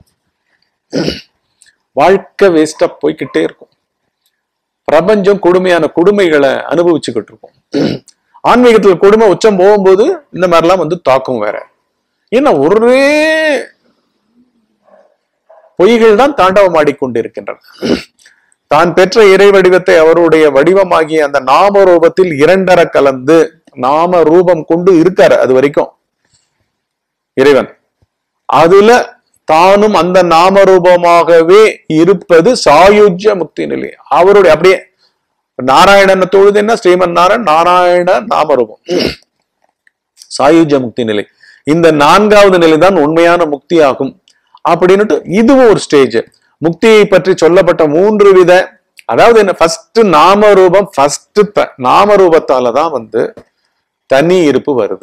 Speaker 1: வாழ்க்கை வேஸ்டா போய்கிட்டே இருக்கும் பிரபஞ்சம் கொடுமையான கொடுமைகளை அனுபவிச்சுக்கிட்டு இருக்கும் ஆன்மீகத்துல கொடுமை உச்சம் போகும்போது இந்த மாதிரிலாம் வந்து தாக்கும் வேற ஏன்னா ஒரே பொய்கள் தான் தாண்டவம் ஆடிக்கொண்டிருக்கின்றன தான் பெற்ற இறை வடிவத்தை அவருடைய வடிவமாகிய அந்த நாம ரூபத்தில் இரண்டர கலந்து நாம ரூபம் கொண்டு இருக்காரு அது வரைக்கும் இறைவன் அதுல தானும் அந்த நாம ரூபமாகவே இருப்பது சாயுஜ்ய முக்தி நிலை அவருடைய அப்படியே நாராயணனை தொழுது என்ன ஸ்ரீமன் நாராயண் நாராயண நாமரூபம் சாயுஜ்ய முக்தி நிலை இந்த நான்காவது நிலை தான் உண்மையான முக்தி ஆகும் அப்படின்னுட்டு இதுவும் ஒரு ஸ்டேஜ் முக்தியை பற்றி சொல்லப்பட்ட மூன்று வித அதாவது என்ன ஃபர்ஸ்ட் நாம ரூபம் ஃபர்ஸ்ட் நாம ரூபத்தால தான் வந்து தனி இருப்பு வருது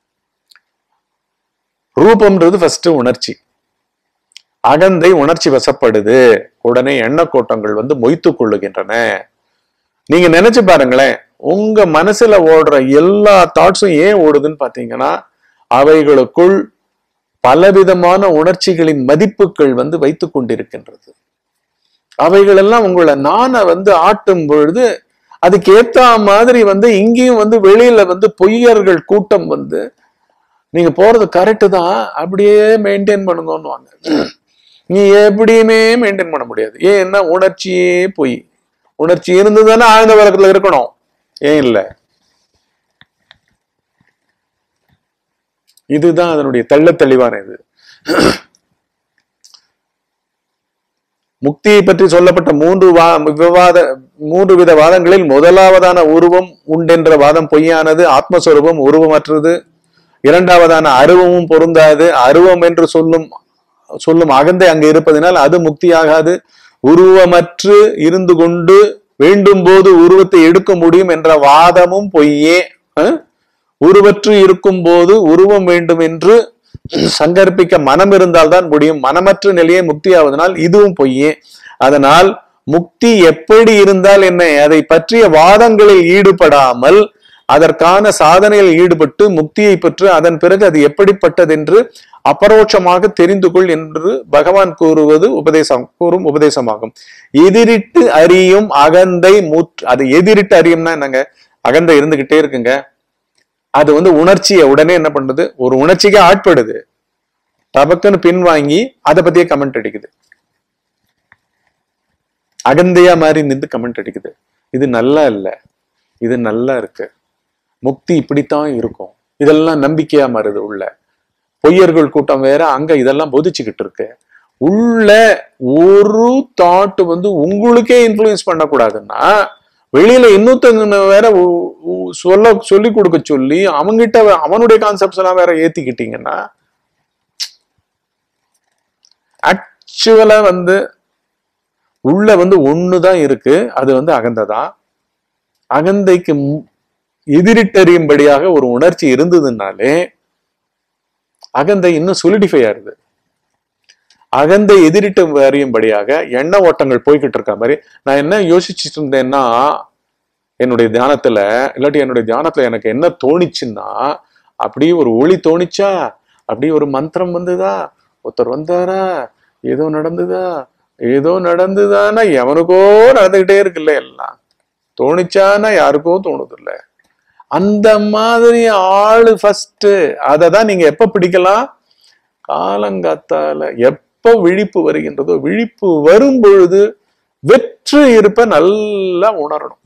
Speaker 1: ரூபம்ன்றது ஃபர்ஸ்ட் உணர்ச்சி அகந்தை உணர்ச்சி வசப்படுது உடனே எண்ணக்கோட்டங்கள் வந்து மொய்த்து கொள்ளுகின்றன நீங்க நினைச்சு பாருங்களேன் உங்க மனசுல ஓடுற எல்லா தாட்ஸும் ஏன் ஓடுதுன்னு பாத்தீங்கன்னா அவைகளுக்குள் பலவிதமான உணர்ச்சிகளின் மதிப்புகள் வந்து வைத்துக் கொண்டிருக்கின்றது அவைகள் எல்லாம் உங்களை நானை வந்து ஆட்டும் பொழுது அதுக்கு ஏத்த மாதிரி வந்து இங்கேயும் வந்து வெளியில வந்து பொய்யர்கள் கூட்டம் வந்து நீங்க போறது கரெக்டு தான் அப்படியே மெயின்டைன் பண்ணுங்கன்னுவாங்க நீ எப்படியுமே மெயின்டைன் பண்ண முடியாது ஏன்னா உணர்ச்சியே பொய் உணர்ச்சி இருந்ததுன்னா ஆழ்ந்த வழக்கத்துல இருக்கணும் ஏன் இல்ல இதுதான் அதனுடைய தெள்ள தெளிவான இது முக்தியை பற்றி சொல்லப்பட்ட மூன்று வா விவாத மூன்று வித வாதங்களில் முதலாவதான உருவம் உண்டென்ற வாதம் பொய்யானது ஆத்மஸ்வரூபம் உருவமற்றது இரண்டாவதான அருவமும் பொருந்தாது அருவம் என்று சொல்லும் சொல்லும் அகந்தை அங்கு இருப்பதனால் அது முக்தியாகாது உருவமற்று இருந்து கொண்டு வேண்டும் போது உருவத்தை எடுக்க முடியும் என்ற வாதமும் பொய்யே அஹ்? உருவற்று இருக்கும் போது உருவம் வேண்டும் என்று சங்கற்பிக்க மனம் இருந்தால்தான் முடியும் மனமற்ற நிலையே முக்தி ஆவதனால் இதுவும் பொய்யே அதனால் முக்தி எப்படி இருந்தால் என்ன அதை பற்றிய வாதங்களில் ஈடுபடாமல் அதற்கான சாதனையில் ஈடுபட்டு முக்தியை பெற்று அதன் பிறகு அது எப்படிப்பட்டதென்று அபரோட்சமாக தெரிந்து கொள் என்று பகவான் கூறுவது உபதேசம் கூறும் உபதேசமாகும் எதிரிட்டு அறியும் அகந்தை முற்று அது எதிரிட்டு அறியும்னா என்னங்க அகந்தை இருந்துகிட்டே இருக்குங்க அது வந்து உணர்ச்சியை உடனே என்ன பண்ணுது ஒரு உணர்ச்சிக்கு ஆட்படுது டபக்குன்னு பின்வாங்கி அதை பத்தியே கமெண்ட் அடிக்குது அகந்தையா மாதிரி நின்று கமெண்ட் அடிக்குது இது நல்லா இல்ல இது நல்லா இருக்கு முக்தி இப்படித்தான் இருக்கும் இதெல்லாம் நம்பிக்கையா மாறுது உள்ள பொய்யர்கள் கூட்டம் வேற அங்க இதெல்லாம் பொதிச்சுக்கிட்டு இருக்கு உள்ள ஒரு தாட் வந்து உங்களுக்கே இன்ஃப்ளூயன்ஸ் பண்ணக்கூடாதுன்னா வெளியில இன்னொருத்தங்க வேற உ- உ- சொல்ல சொல்லி கொடுக்க சொல்லி அவங்கிட்ட வே- அவனுடைய கான்செப்ட்ஸ் எல்லாம் வேற ஏத்திக்கிட்டீங்கன்னா ஆக்சுவலா வந்து உள்ள வந்து ஒண்ணுதான் இருக்கு அது வந்து அகந்தை தான் அகந்தைக்கு மு- எதிரிட்டறியும்படியாக ஒரு உணர்ச்சி இருந்ததுனாலே அகந்தை இன்னும் சொலிடிஃபை ஆகுது அகந்தை எதிரிட்டு அறியும்படியாக எண்ண ஓட்டங்கள் போய்கிட்டு இருக்க மாதிரி நான் என்ன யோசிச்சுட்டு இருந்தேன்னா என்னுடைய தியானத்துல இல்லாட்டி என்னுடைய தியானத்துல எனக்கு என்ன தோணிச்சுன்னா அப்படியே ஒரு ஒளி தோணிச்சா அப்படியே ஒரு மந்திரம் வந்ததா ஒருத்தர் வந்தாரா ஏதோ நடந்ததா ஏதோ நடந்துதானா எவனுக்கோ நடந்துகிட்டே இருக்குல்ல எல்லாம் தோணிச்சானா யாருக்கோ தோணுது இல்ல அந்த மாதிரி ஆளு ஃபர்ஸ்ட் அதை தான் நீங்க எப்ப பிடிக்கலாம் காலங்காத்தால எப்ப விழிப்பு வருகின்றதோ விழிப்பு வரும் பொழுது வெற்று இருப்ப நல்லா உணரணும்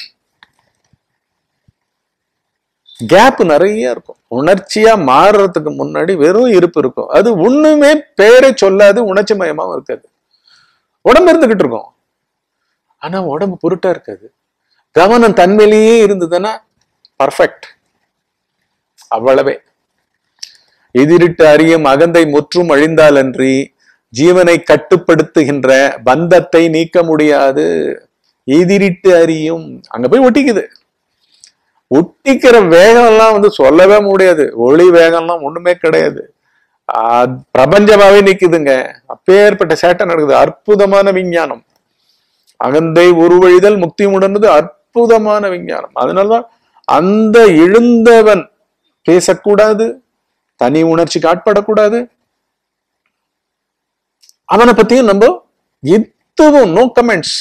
Speaker 1: கேப் நிறைய இருக்கும் உணர்ச்சியா மாறுறதுக்கு முன்னாடி வெறும் இருப்பு இருக்கும் அது ஒண்ணுமே பேரை சொல்லாது உணர்ச்சி மயமாவும் இருக்காது உடம்பு இருந்துகிட்டு இருக்கும் ஆனா உடம்பு பொருட்டா இருக்காது கவனம் தன்மையிலேயே இருந்ததுன்னா பர்ஃபெக்ட் அவ்வளவே எதிரிட்டு அறியும் அகந்தை முற்றும் அழிந்தாலன்றி ஜீவனை கட்டுப்படுத்துகின்ற பந்தத்தை நீக்க முடியாது எதிரிட்டு அறியும் அங்க போய் ஒட்டிக்குது ஒட்டிக்கிற வேகம் எல்லாம் வந்து சொல்லவே முடியாது ஒளி வேகம்லாம் ஒண்ணுமே கிடையாது ஆஹ் பிரபஞ்சமாவே நிக்குதுங்க அப்பேற்பட்ட சேட்டை நடக்குது அற்புதமான விஞ்ஞானம் அகந்தை உருவழிதல் முக்தி உணர்ந்தது அற்புதமான விஞ்ஞானம் அதனாலதான் அந்த எழுந்தவன் பேசக்கூடாது தனி உணர்ச்சிக்கு ஆட்படக்கூடாது அவனை பத்தியும் நம்ம எதுவும் நோ கமெண்ட்ஸ்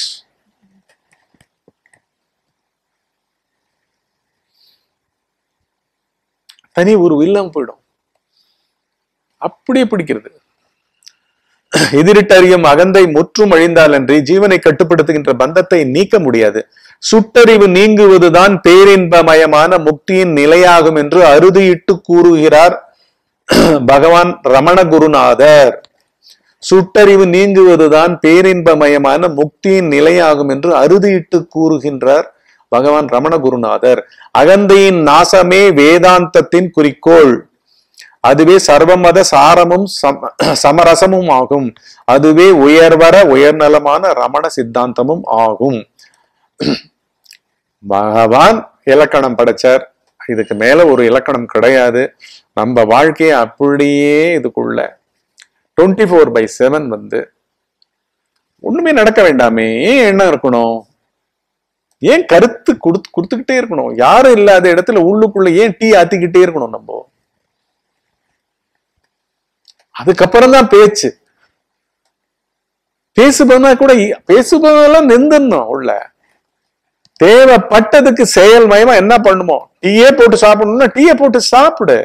Speaker 1: தனி ஒரு இல்லாம போயிடும் அப்படியே பிடிக்கிறது எதிரிட்டறியும் அகந்தை முற்றும் அழிந்தாலன்றி ஜீவனை கட்டுப்படுத்துகின்ற பந்தத்தை நீக்க முடியாது சுட்டறிவு நீங்குவதுதான் பேரின்பமயமான முக்தியின் நிலையாகும் என்று அறுதியிட்டு கூறுகிறார் பகவான் ரமண குருநாதர் சுட்டறிவு நீங்குவதுதான் பேரின்பமயமான முக்தியின் நிலையாகும் என்று அறுதியிட்டு கூறுகின்றார் பகவான் ரமண குருநாதர் அகந்தையின் நாசமே வேதாந்தத்தின் குறிக்கோள் அதுவே சர்வமத சாரமும் சம சமரசமும் ஆகும் அதுவே உயர்வர உயர்நலமான ரமண சித்தாந்தமும் ஆகும் பகவான் இலக்கணம் படைச்சார் இதுக்கு மேல ஒரு இலக்கணம் கிடையாது நம்ம வாழ்க்கையை அப்படியே இதுக்குள்ள டுவெண்ட்டி ஃபோர் பை செவன் வந்து ஒண்ணுமே நடக்க வேண்டாமே ஏன் எண்ணம் இருக்கணும் ஏன் கருத்து கொடுத்து கொடுத்துக்கிட்டே இருக்கணும் யாரும் இல்லாத இடத்துல உள்ளுக்குள்ள ஏன் டீ ஆத்திக்கிட்டே இருக்கணும் நம்ம அதுக்கப்புறம் தான் பேச்சு பேசுபவனா கூட பேசுபவெல்லாம் நிந்துடணும் உள்ள தேவைப்பட்டதுக்கு செயல் மயமா என்ன பண்ணுமோ டீயே போட்டு சாப்பிடணும்னா டீயை போட்டு சாப்பிடு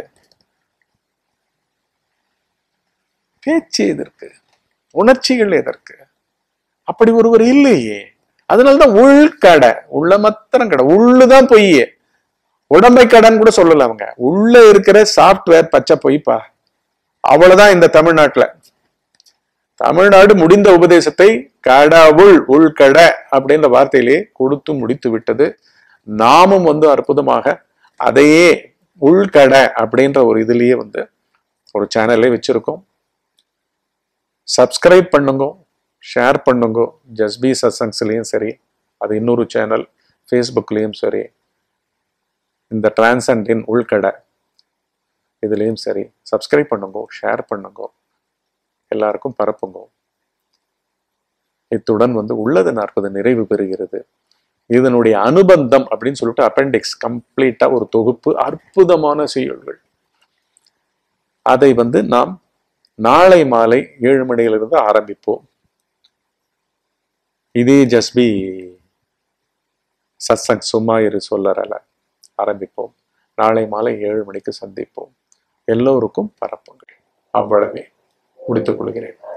Speaker 1: பேச்சு எதற்கு உணர்ச்சிகள் எதற்கு அப்படி ஒருவர் இல்லையே அதனாலதான் உள்கடை உள்ள மாத்திரம் கடை உள்ளுதான் பொய் உடம்பை கடன் கூட சொல்லல அவங்க உள்ள இருக்கிற சாப்ட்வேர் பச்சை பொய்ப்பா அவ்வளவுதான் இந்த தமிழ்நாட்டுல தமிழ்நாடு முடிந்த உபதேசத்தை கடவுள் உள்கடை அப்படின்ற வார்த்தையிலே கொடுத்து முடித்து விட்டது நாமும் வந்து அற்புதமாக அதையே உள்கடை அப்படின்ற ஒரு இதுலயே வந்து ஒரு சேனலே வச்சிருக்கோம் சப்ஸ்கிரைப் பண்ணுங்க ஷேர் பண்ணுங்க ஜஸ்பி சத்சங்ஸ்லேயும் சரி அது இன்னொரு சேனல் ஃபேஸ்புக்லேயும் சரி இந்த டிரான்சண்டின் உள்கடை இதுலேயும் சரி சப்ஸ்கிரைப் பண்ணுங்க ஷேர் பண்ணுங்க எல்லாருக்கும் பரப்புங்க இத்துடன் வந்து உள்ளது நாற்பது நிறைவு பெறுகிறது இதனுடைய அனுபந்தம் அப்படின்னு சொல்லிட்டு அப்பெண்டிக்ஸ் கம்ப்ளீட்டா ஒரு தொகுப்பு அற்புதமான செய்யுள்கள் அதை வந்து நாம் நாளை மாலை ஏழு மணியிலிருந்து ஆரம்பிப்போம் இதே ஜஸ்பி சத்சங் சும்மா இரு சொல்லறல ஆரம்பிப்போம் நாளை மாலை ஏழு மணிக்கு சந்திப்போம் எல்லோருக்கும் பரப்புங்கள் அவ்வளவே முடித்துக் கொள்கிறேன்